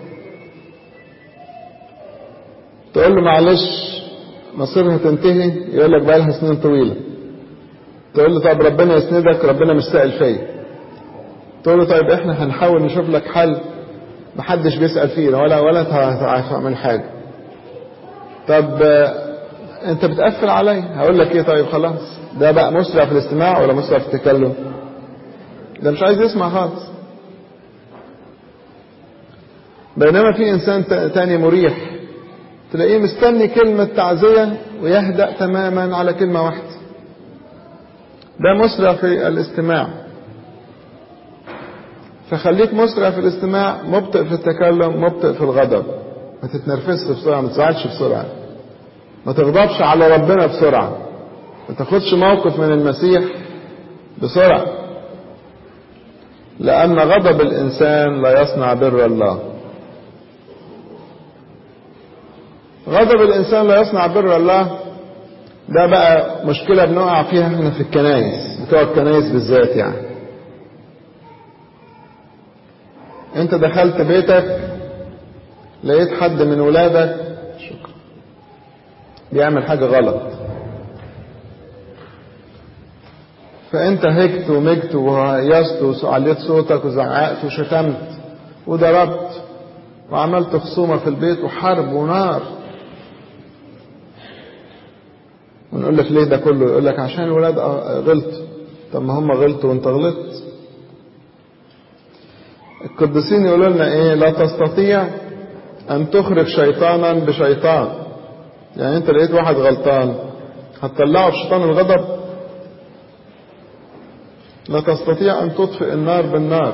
تقول له معلش مصيرها تنتهي يقول لك بقى لها سنين طويلة تقول له طب ربنا يسندك ربنا مش سائل فيا تقول له طيب احنا هنحاول نشوف لك حل محدش بيسأل فينا ولا ولا تعمل حاجة طب انت بتقفل علي هقول لك ايه طيب خلاص ده بقى مسرع في الاستماع ولا مسرع في التكلم ده مش عايز يسمع خالص بينما في انسان تاني مريح تلاقيه مستني كلمة تعزية ويهدأ تماما على كلمة واحدة ده مسرع في الاستماع فخليك مسرع في الاستماع مبطئ في التكلم مبطئ في الغضب ما تتنرفزش بسرعة ما تزعلش بسرعة ما تغضبش على ربنا بسرعة ما تاخدش موقف من المسيح بسرعة لأن غضب الإنسان لا يصنع بر الله غضب الإنسان لا يصنع بر الله ده بقى مشكلة بنقع فيها احنا في الكنايس بتوع الكنايس بالذات يعني انت دخلت بيتك لقيت حد من ولادك شكرا بيعمل حاجة غلط فانت هجت ومجت وهيصت وعليت صوتك وزعقت وشتمت وضربت وعملت خصومة في البيت وحرب ونار ونقول لك ليه ده كله يقول لك عشان الولاد غلطوا طب ما هم غلطوا وانت غلطت القديسين يقولوا لنا ايه لا تستطيع ان تخرج شيطانا بشيطان يعني انت لقيت واحد غلطان هتطلعه بشيطان الغضب لا تستطيع ان تطفئ النار بالنار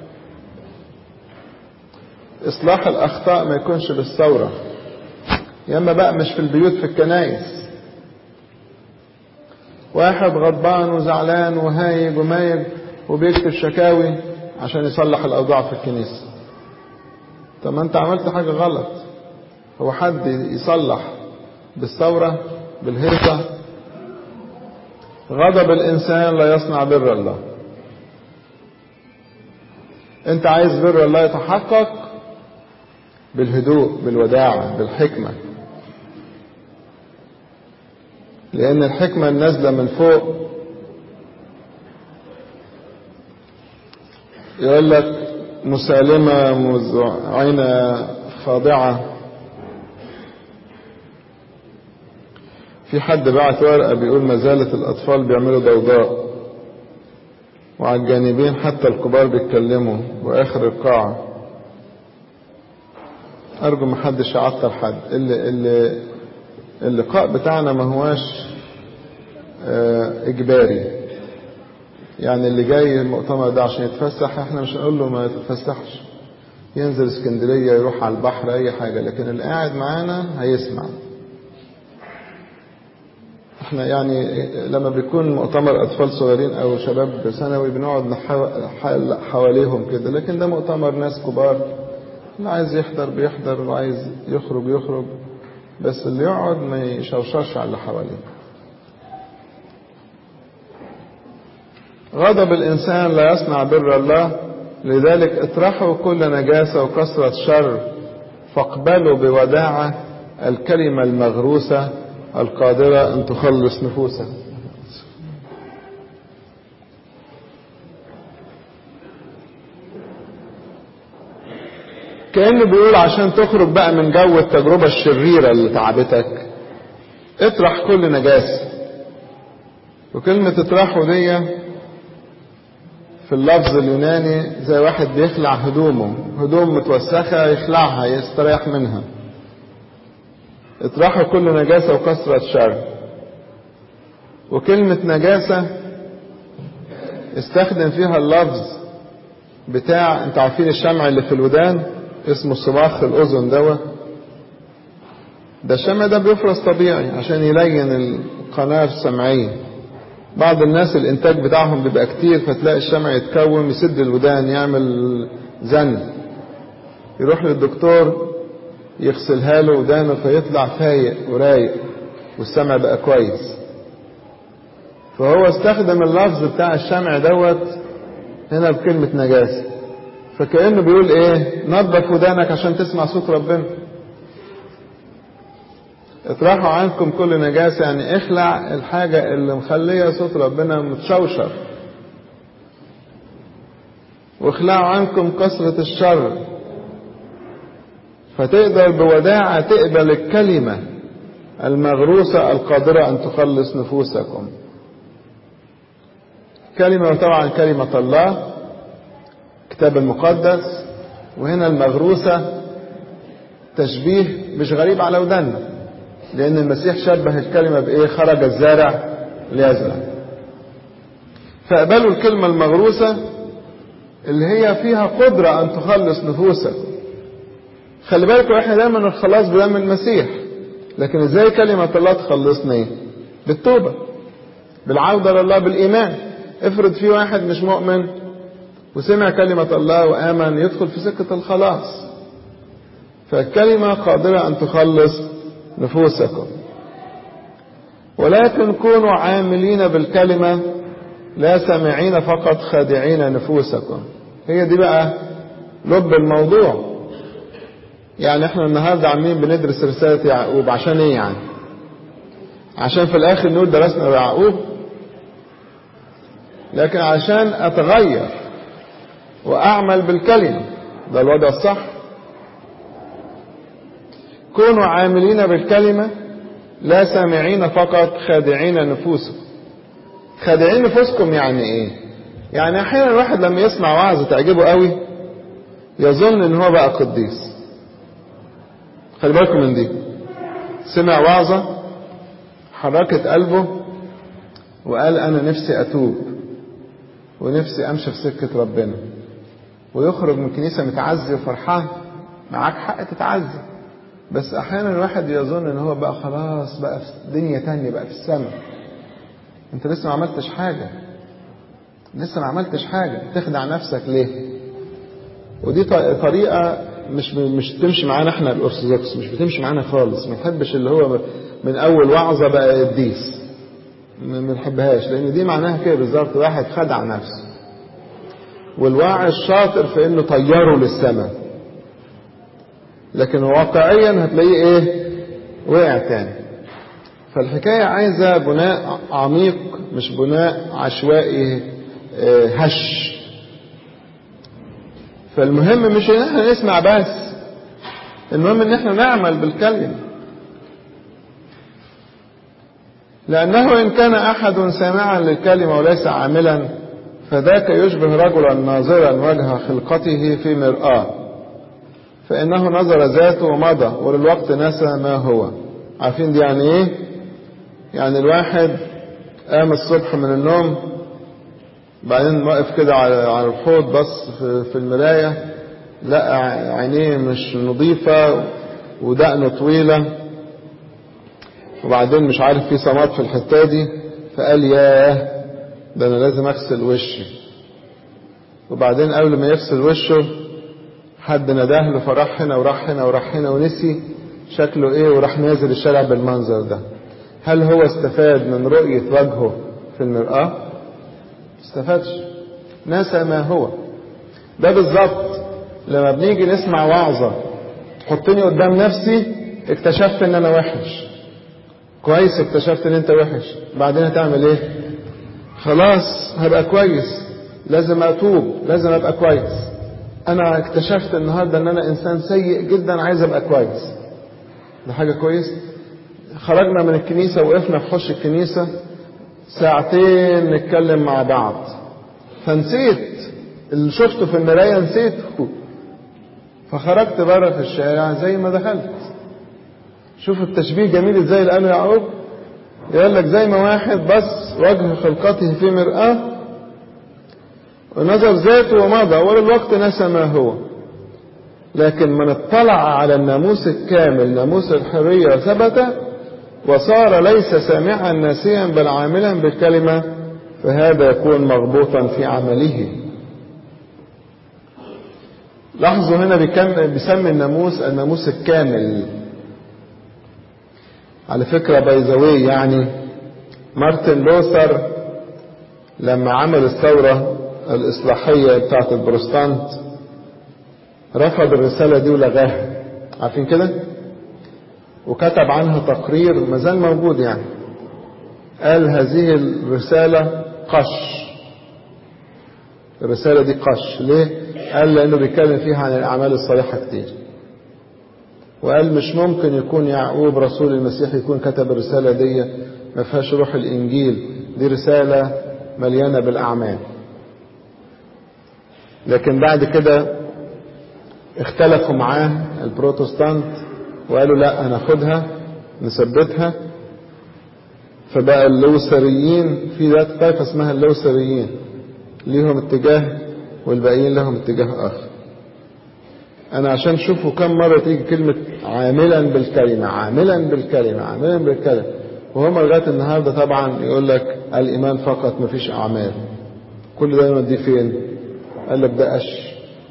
اصلاح الاخطاء ما يكونش بالثوره يا اما بقى مش في البيوت في الكنايس واحد غضبان وزعلان وهايج ومايج وبيكتب شكاوي عشان يصلح الأوضاع في الكنيسة طب ما أنت عملت حاجة غلط هو حد يصلح بالثورة بالهيصة غضب الإنسان لا يصنع بر الله أنت عايز بر الله يتحقق بالهدوء بالوداعة بالحكمة لأن الحكمة النازلة من فوق يقول لك مسالمة مذعنة خاضعة في حد بعت ورقة بيقول ما زالت الأطفال بيعملوا ضوضاء وعلى الجانبين حتى الكبار بيتكلموا وآخر القاعة أرجو ما حدش يعطل حد اللي اللي اللقاء بتاعنا ما هواش إجباري يعني اللي جاي المؤتمر ده عشان يتفسح احنا مش هنقول له ما تتفسحش ينزل اسكندرية يروح على البحر أي حاجة لكن اللي قاعد معانا هيسمع احنا يعني لما بيكون مؤتمر أطفال صغيرين أو شباب ثانوي بنقعد نحاول حواليهم كده لكن ده مؤتمر ناس كبار اللي عايز يحضر بيحضر وعايز يخرج يخرج بس اللي يقعد ما يشوشرش على اللي حواليه غضب الإنسان لا يصنع بر الله لذلك اطرحوا كل نجاسة وكثرة شر فاقبلوا بوداعة الكلمة المغروسة القادرة أن تخلص نفوسا كأنه بيقول عشان تخرج بقى من جو التجربة الشريرة اللي تعبتك اطرح كل نجاسة وكلمة اطرحه دي في اللفظ اليوناني زي واحد بيخلع هدومه هدوم متوسخة يخلعها يستريح منها اطرحوا كل نجاسة وكثرة شر وكلمة نجاسة استخدم فيها اللفظ بتاع انت عارفين الشمع اللي في الودان اسمه صباخ الأذن دوت ده الشمع ده بيفرز طبيعي عشان يلين القناة السمعية بعض الناس الانتاج بتاعهم بيبقى كتير فتلاقي الشمع يتكون يسد الودان يعمل زن يروح للدكتور يغسلها له ودانه فيطلع فايق ورايق والسمع بقى كويس فهو استخدم اللفظ بتاع الشمع دوت هنا بكلمة نجاسة فكأنه بيقول ايه نظف ودانك عشان تسمع صوت ربنا اطرحوا عنكم كل نجاسة يعني اخلع الحاجة اللي مخلية صوت ربنا متشوشر واخلعوا عنكم كثرة الشر فتقدر بوداعة تقبل الكلمة المغروسة القادرة أن تخلص نفوسكم كلمة طبعا كلمة الله الكتاب المقدس وهنا المغروسة تشبيه مش غريب على ودنا لأن المسيح شبه الكلمة بإيه خرج الزارع ليزرع فاقبلوا الكلمة المغروسة اللي هي فيها قدرة أن تخلص نفوسكم خلي بالكم احنا دايما الخلاص بدم المسيح لكن ازاي كلمة الله تخلصني بالتوبة بالعودة لله بالإيمان افرض في واحد مش مؤمن وسمع كلمة الله وآمن يدخل في سكة الخلاص فالكلمة قادرة أن تخلص نفوسكم ولكن كونوا عاملين بالكلمة لا سامعين فقط خادعين نفوسكم هي دي بقى لب الموضوع يعني احنا النهاردة عاملين بندرس رسالة يعقوب عشان ايه يعني عشان في الاخر نقول درسنا يعقوب لكن عشان اتغير واعمل بالكلمة ده الوضع الصح كونوا عاملين بالكلمة لا سامعين فقط خادعين نفوسكم خادعين نفوسكم يعني ايه يعني احيانا الواحد لما يسمع وعظة تعجبه قوي يظن ان هو بقى قديس خلي بالكم من دي سمع وعظة حركت قلبه وقال انا نفسي اتوب ونفسي امشي في سكة ربنا ويخرج من كنيسة متعزي وفرحان معاك حق تتعزي بس احيانا الواحد يظن ان هو بقى خلاص بقى في دنيا تانية بقى في السماء انت لسه ما عملتش حاجة لسه ما عملتش حاجة تخدع نفسك ليه ودي طريقة مش مش تمشي معانا احنا الارثوذكس مش بتمشي معانا خالص ما نحبش اللي هو من اول وعظة بقى قديس ما نحبهاش لان دي معناها كده بالظبط واحد خدع نفسه والواعي الشاطر في انه طيره للسماء لكن واقعيا هتلاقيه ايه وقع تاني فالحكاية عايزة بناء عميق مش بناء عشوائي هش فالمهم مش ان احنا نسمع بس المهم ان احنا نعمل بالكلمة لأنه إن كان أحد سامعا للكلمة وليس عاملا فذاك يشبه رجلا ناظرا وجه خلقته في مرآة فإنه نظر ذاته ومضى وللوقت نسى ما هو عارفين دي يعني إيه؟ يعني الواحد قام الصبح من النوم بعدين واقف كده على على الحوض بص في, في المراية لقى عينيه مش نظيفة ودقنه طويلة وبعدين مش عارف في سماط في الحتة دي فقال ياه ده انا لازم اغسل وشي وبعدين قبل ما يغسل وشه حد نداه له فراح هنا وراح هنا وراح هنا ونسي شكله ايه وراح نازل الشارع بالمنظر ده هل هو استفاد من رؤية وجهه في المرآة استفادش نسى ما هو ده بالظبط لما بنيجي نسمع وعظة تحطني قدام نفسي اكتشفت ان انا وحش كويس اكتشفت ان انت وحش بعدين هتعمل ايه خلاص هبقى كويس لازم اتوب لازم ابقى كويس انا اكتشفت النهارده ان انا انسان سيء جدا عايز ابقى كويس ده حاجه كويس خرجنا من الكنيسه وقفنا في حوش الكنيسه ساعتين نتكلم مع بعض فنسيت اللي شفته في المرايه نسيته فخرجت بره في الشارع زي ما دخلت شوف التشبيه جميل ازاي اللي قاله يعقوب يقول لك زي ما واحد بس وجه خلقته في مرآة ونظر ذاته ومضى وللوقت نسى ما هو لكن من اطلع على الناموس الكامل ناموس الحرية وثبت وصار ليس سامعا ناسيا بل عاملا بالكلمة فهذا يكون مغبوطا في عمله لاحظوا هنا بيسمي الناموس الناموس الكامل على فكرة بايزاوي يعني مارتن لوثر لما عمل الثورة الإصلاحية بتاعة البروستانت رفض الرسالة دي ولغاها عارفين كده؟ وكتب عنها تقرير ما زال موجود يعني قال هذه الرسالة قش الرسالة دي قش ليه؟ قال لأنه بيتكلم فيها عن الأعمال الصالحة كتير وقال مش ممكن يكون يعقوب رسول المسيح يكون كتب الرسالة دي ما فيهاش روح الإنجيل دي رسالة مليانة بالأعمال لكن بعد كده اختلفوا معاه البروتستانت وقالوا لا هناخدها نثبتها فبقى اللوثريين في ذات طائفة اسمها اللوثريين ليهم اتجاه والباقيين لهم اتجاه آخر أنا عشان شوفوا كم مرة تيجي كلمة عاملا بالكلمة عاملا بالكلمة عاملا بالكلمة وهم لغاية النهاردة طبعا يقول لك الإيمان فقط مفيش أعمال كل ده يوديه فين؟ قال لك ده قش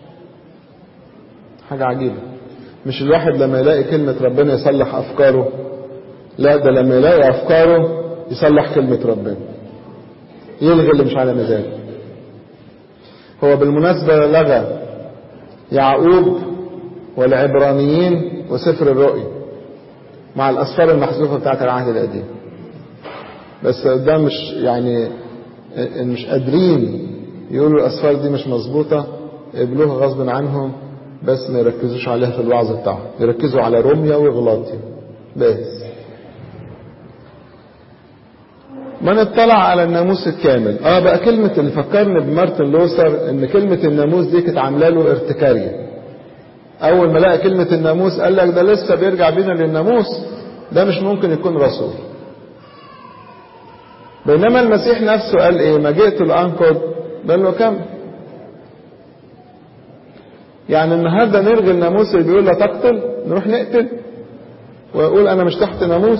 حاجة عجيبة مش الواحد لما يلاقي كلمة ربنا يصلح أفكاره لا ده لما يلاقي أفكاره يصلح كلمة ربنا يلغي اللي مش على مزاجه هو بالمناسبة لغى يعقوب والعبرانيين وسفر الرؤيا مع الأسفار المحذوفة بتاعت العهد القديم بس ده مش يعني مش قادرين يقولوا الأسفار دي مش مظبوطة قبلوها غصب عنهم بس ما يركزوش عليها في الوعظ بتاعهم يركزوا على روميا وغلاطيا بس من اطلع على الناموس الكامل اه بقى كلمة اللي فكرني بمارتن لوثر ان كلمة الناموس دي كانت عاملة له ارتكارية اول ما لقى كلمة الناموس قال لك ده لسه بيرجع بينا للناموس ده مش ممكن يكون رسول بينما المسيح نفسه قال ايه ما جئت لانقض بل له كم يعني النهارده نلغي الناموس اللي بيقول لا تقتل نروح نقتل ويقول انا مش تحت ناموس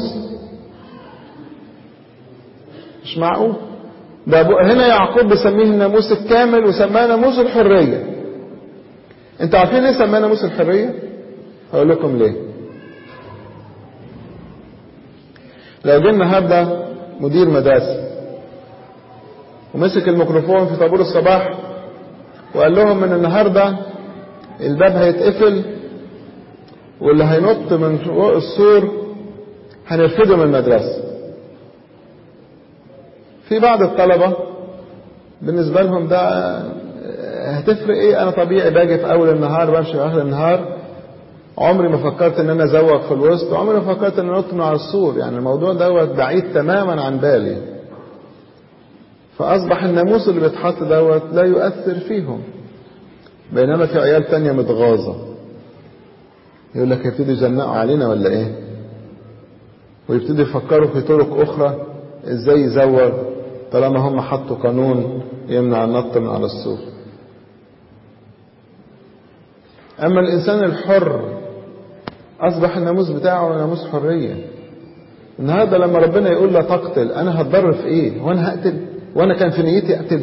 مش معقول ده هنا يعقوب بيسميه الناموس الكامل وسماه ناموس الحرية انتوا عارفين ليه سماه ناموس الحرية هقول لكم ليه لو جه النهارده مدير مدرسة ومسك الميكروفون في طابور الصباح وقال لهم من النهارده الباب هيتقفل واللي هينط من فوق السور هنرفده من المدرسه في بعض الطلبة بالنسبة لهم ده هتفرق ايه انا طبيعي باجي في اول النهار بمشي في اخر النهار عمري ما فكرت ان انا ازوق في الوسط عمري ما فكرت ان انط من على السور يعني الموضوع دوت بعيد تماما عن بالي فاصبح الناموس اللي بيتحط دوت لا يؤثر فيهم بينما في عيال تانية متغاظة يقول لك يبتدوا يزنقوا علينا ولا ايه ويبتدوا يفكروا في طرق اخرى ازاي يزور طالما هم حطوا قانون يمنع النط من على السور اما الانسان الحر اصبح الناموس بتاعه ناموس حريه النهارده لما ربنا يقول لا تقتل انا هتضر في ايه وانا هقتل وانا كان في نيتي اقتل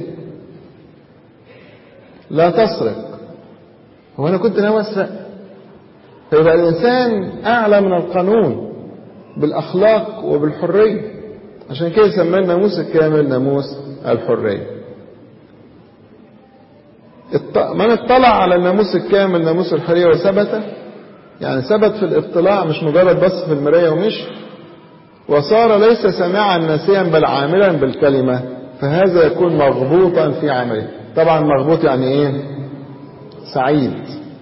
لا تسرق هو انا كنت ناوي اسرق فيبقى الانسان اعلى من القانون بالاخلاق وبالحريه عشان كده سماه الناموس الكامل ناموس الحرية من اطلع على الناموس الكامل ناموس الحرية وثبت يعني ثبت في الاطلاع مش مجرد بس في المراية ومشي وصار ليس سامعا ناسيا بل عاملا بالكلمة فهذا يكون مغبوطا في عمله طبعا مغبوط يعني ايه سعيد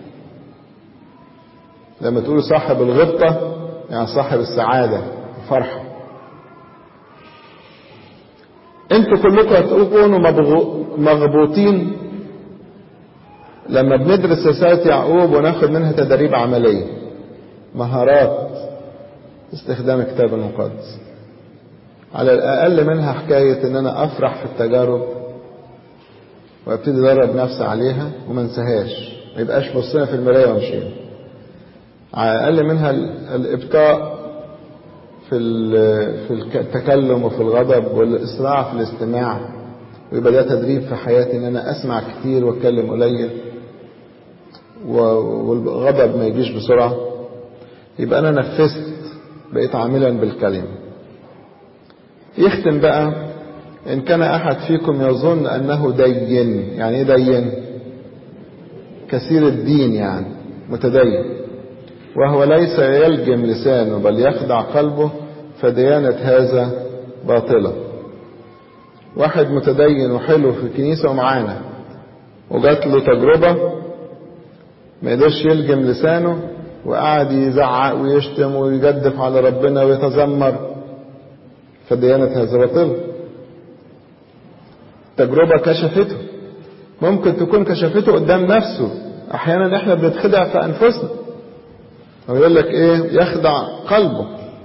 لما تقول صاحب الغبطة يعني صاحب السعادة الفرحة انتوا كلكم هتكونوا مغبوطين لما بندرس رسالة يعقوب وناخد منها تدريب عملية مهارات استخدام الكتاب المقدس على الأقل منها حكاية إن أنا أفرح في التجارب وابتدي أدرب نفسي عليها وما انساهاش ما يبقاش بصينا في المراية وامشينا على الأقل منها الإبقاء في في التكلم وفي الغضب والإسراع في الاستماع ويبقى ده تدريب في حياتي إن أنا أسمع كتير وأتكلم قليل والغضب ما يجيش بسرعة يبقى أنا نفذت بقيت عاملا بالكلمة يختم بقى إن كان أحد فيكم يظن أنه دين يعني إيه دين كثير الدين يعني متدين وهو ليس يلجم لسانه بل يخدع قلبه فديانة هذا باطلة واحد متدين وحلو في الكنيسة ومعانا وجات له تجربة ما يقدرش يلجم لسانه وقعد يزعق ويشتم ويجدف على ربنا ويتذمر فديانة هذا باطل تجربة كشفته ممكن تكون كشفته قدام نفسه احيانا احنا بنتخدع في انفسنا ويقول لك ايه يخدع قلبه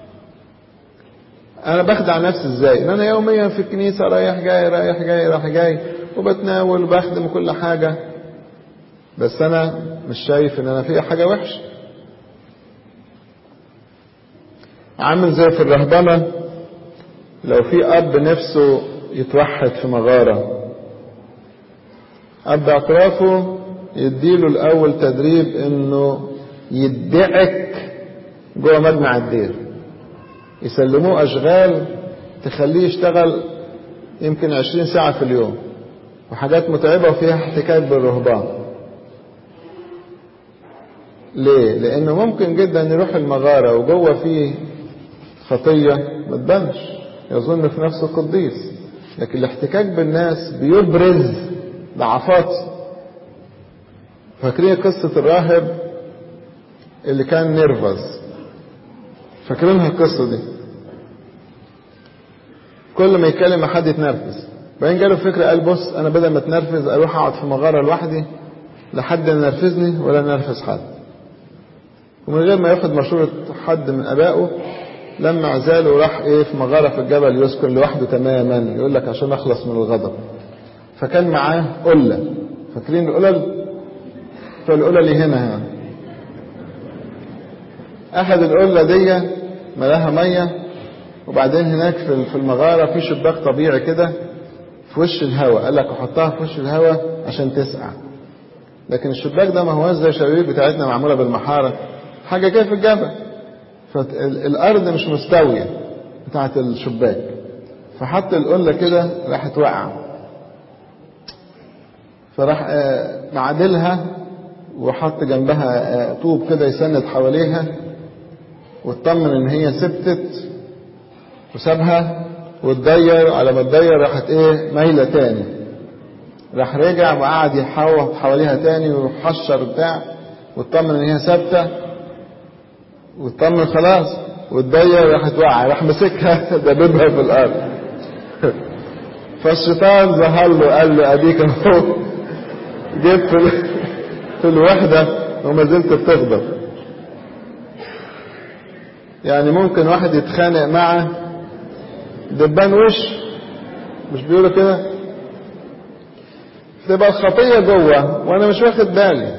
انا بخدع نفسي ازاي ان انا يوميا في الكنيسه رايح جاي رايح جاي رايح جاي وبتناول وبخدم كل حاجه بس انا مش شايف ان انا فيها حاجه وحشه عامل زي في الرهبنه لو في اب نفسه يتوحد في مغاره اب اعترافه يديله الاول تدريب انه يدعك جوه مجمع الدير يسلموه اشغال تخليه يشتغل يمكن عشرين ساعة في اليوم وحاجات متعبة وفيها احتكاك بالرهبان ليه؟ لأنه ممكن جدا يروح المغارة وجوه فيه خطية ما تبانش يظن في نفسه قديس لكن الاحتكاك بالناس بيبرز ضعفات فاكرين قصة الراهب اللي كان نيرفز فاكرينها القصة دي كل ما يتكلم مع حد يتنرفز بعدين جاله فكرة قال بص أنا بدل ما اتنرفز أروح أقعد في مغارة لوحدي لحد ينرفزني ولا نرفز حد ومن غير ما ياخد مشورة حد من أبائه لما عزاله راح إيه في مغارة في الجبل يسكن لوحده تماما يقول لك عشان أخلص من الغضب فكان معاه قلة فاكرين القلل فالقلة اللي هنا هنا أحد القلة دي ملاها مية وبعدين هناك في المغارة في شباك طبيعي كده في وش الهواء قال لك احطها في وش الهواء عشان تسقع لكن الشباك ده ما هوش زي الشبابيك بتاعتنا معمولة بالمحارة حاجة كده في الجبل فالأرض مش مستوية بتاعت الشباك فحط القلة كده راحت واقعة فراح معدلها وحط جنبها طوب كده يسند حواليها واطمن ان هي ثبتت وسابها وتدير على ما تدير راحت ايه مايله تاني راح رجع وقعد يحوط حواليها تاني ويحشر بتاع واطمن ان هي ثابته واطمن خلاص وتدير راحت واقعه راح مسكها دببها في الارض فالشيطان ظهر له قال له اديك اهو جيت في, في الوحده وما زلت بتغضب يعني ممكن واحد يتخانق معه دبان وش مش بيقولوا كده تبقى الخطية جوه وانا مش واخد بالي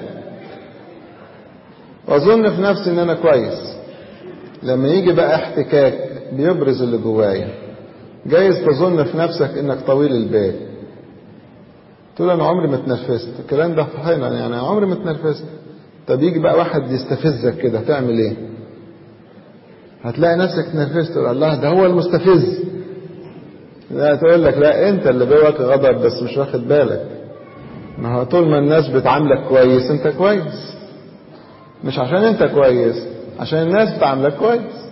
واظن في نفسي ان انا كويس لما يجي بقى احتكاك بيبرز اللي جوايا جايز تظن في نفسك انك طويل البال تقول انا عمري ما اتنرفزت الكلام ده فحينا يعني عمري ما اتنرفزت طب يجي بقى واحد يستفزك كده تعمل ايه هتلاقي نفسك اتنرفزت تقول الله ده هو المستفز لا تقول لك لا انت اللي جواك غضب بس مش واخد بالك ما هو طول ما الناس بتعاملك كويس انت كويس مش عشان انت كويس عشان الناس بتعاملك كويس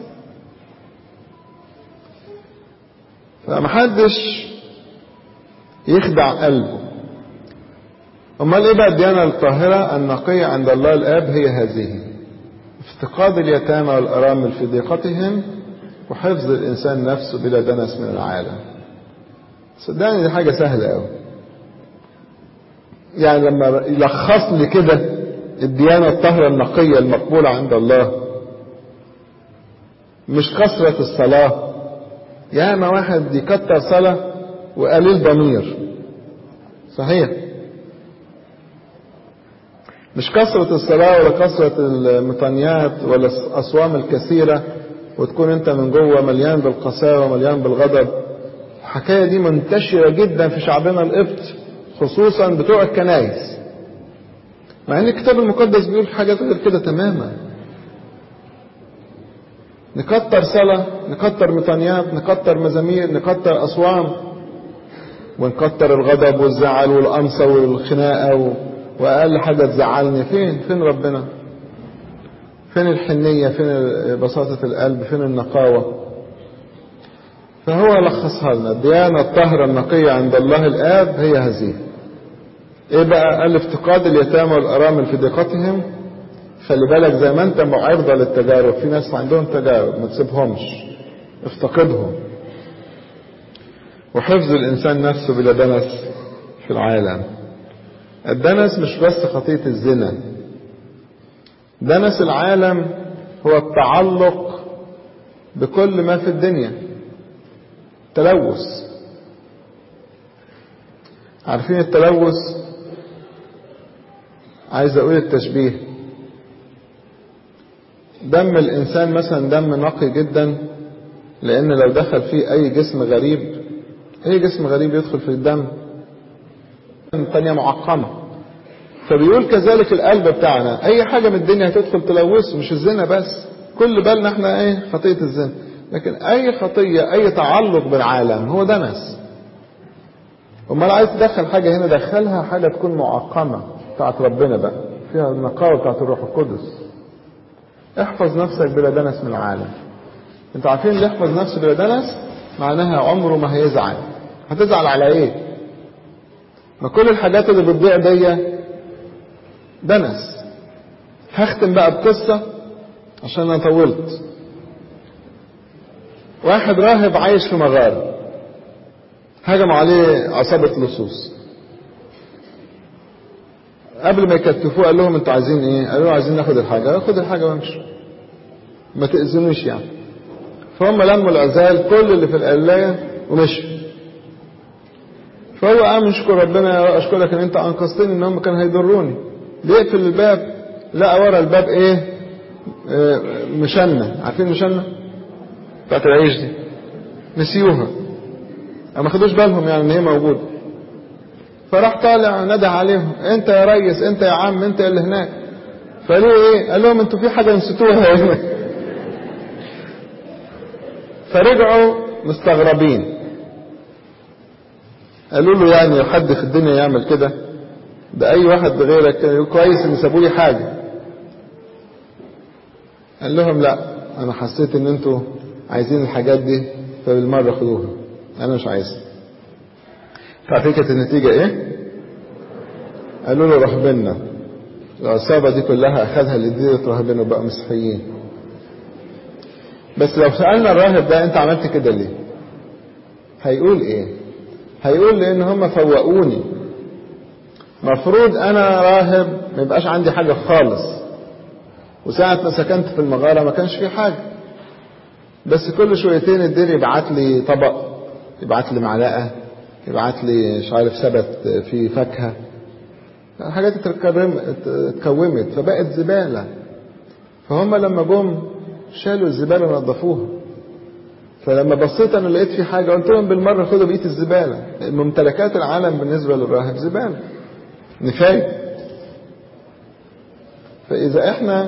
فمحدش يخدع قلبه امال ايه بقى الديانه الطاهره النقيه عند الله الاب هي هذه افتقاد اليتامى والارامل في ضيقتهم وحفظ الانسان نفسه بلا دنس من العالم صدقني دي حاجه سهله قوي يعني لما يلخص لي كده الديانه الطاهره النقيه المقبوله عند الله مش كثره الصلاه ياما واحد يكتر صلاه وقليل ضمير صحيح مش كثرة الصلاة ولا كثرة المطانيات ولا الأصوام الكثيرة وتكون أنت من جوه مليان بالقساوة ومليان بالغضب الحكاية دي منتشرة جدا في شعبنا القبط خصوصا بتوع الكنايس مع ان الكتاب المقدس بيقول حاجات غير كده تماما نكتر صلاة نكتر مطانيات نكتر مزامير نكتر أصوام ونكتر الغضب والزعل والقمصة والخناقة و... وأقل حاجة تزعلني فين فين ربنا فين الحنية فين بساطة القلب فين النقاوة فهو لخصها لنا الديانة الطاهرة النقية عند الله الآب هي هذه ايه بقى قال افتقاد اليتامى والارامل في ضيقتهم خلي بالك زي ما انت معرضة للتجارب في ناس عندهم تجارب ما تسيبهمش افتقدهم وحفظ الانسان نفسه بلا دنس في العالم الدنس مش بس خطية الزنا دنس العالم هو التعلق بكل ما في الدنيا تلوث عارفين التلوث عايز اقول التشبيه دم الانسان مثلا دم نقي جدا لان لو دخل فيه اي جسم غريب اي جسم غريب يدخل في الدم تانية معقمة فبيقول كذلك القلب بتاعنا اي حاجة من الدنيا هتدخل تلوثه مش الزنا بس كل بالنا احنا ايه خطية الزنا لكن اي خطية اي تعلق بالعالم هو دنس امال عايز تدخل حاجة هنا دخلها حاجة تكون معقمة بتاعت ربنا بقى فيها النقاوة بتاعت الروح القدس احفظ نفسك بلا دنس من العالم انتوا عارفين اللي يحفظ نفسه بلا دنس معناها عمره ما هيزعل هتزعل على ايه ما كل الحاجات اللي بتضيع دي دنس هختم بقى بقصة عشان انا طولت واحد راهب عايش في مغارة هجم عليه عصابة لصوص قبل ما يكتفوه قال لهم انتوا عايزين ايه قالوا له عايزين ناخد الحاجة قال خد الحاجة وامشوا ما تأذنوش يعني فهم لموا العزال كل اللي في القلاية ومشوا فهو قام يشكر ربنا يا اشكرك ان انت انقذتني ان هم كانوا هيضروني بيقفل الباب لقى ورا الباب ايه اه مشنة عارفين مشنة بتاعت العيش دي نسيوها ما خدوش بالهم يعني ان هي موجوده فراح طالع ندى عليهم انت يا ريس انت يا عم انت اللي هناك فقالوا ايه قال لهم انتوا في حاجه نسيتوها هنا فرجعوا مستغربين قالوا له يعني حد في الدنيا يعمل كده ده اي واحد غيرك كويس ان سابوا لي حاجه قال لهم لا انا حسيت ان انتوا عايزين الحاجات دي فبالمره خدوها انا مش عايزها تعرفين كانت النتيجه ايه قالوا له رهبنا العصابه دي كلها اخذها لديره رهبنا وبقى مسيحيين بس لو سالنا الراهب ده انت عملت كده ليه هيقول ايه هيقول لان هم فوقوني مفروض انا راهب ما يبقاش عندي حاجه خالص وساعة ما سكنت في المغارة ما كانش في حاجة بس كل شويتين الدير يبعت لي طبق يبعت لي معلقة يبعت لي مش عارف سبت في فاكهة الحاجات اتكومت فبقت زبالة فهم لما جم شالوا الزبالة ونظفوها فلما بصيت انا لقيت في حاجة قلت لهم بالمرة خدوا بقية الزبالة ممتلكات العالم بالنسبة للراهب زبالة نفاية فإذا احنا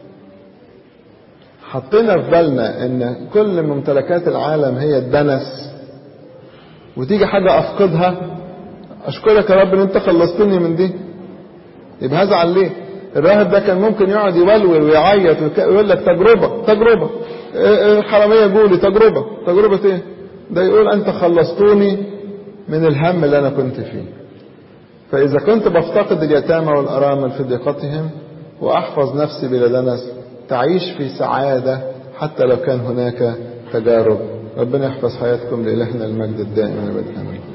حطينا في بالنا ان كل ممتلكات العالم هي الدنس وتيجي حاجة افقدها اشكرك يا رب ان انت خلصتني من دي يبقى هزعل ليه الراهب ده كان ممكن يقعد يولول ويعيط ويقول لك تجربة تجربة الحرامية جولي تجربة تجربة ايه ده يقول انت خلصتوني من الهم اللي انا كنت فيه فاذا كنت بفتقد اليتامى والارامل في ضيقتهم واحفظ نفسي بلا دنس تعيش في سعادة حتى لو كان هناك تجارب ربنا يحفظ حياتكم لإلهنا المجد الدائم أبدا آمين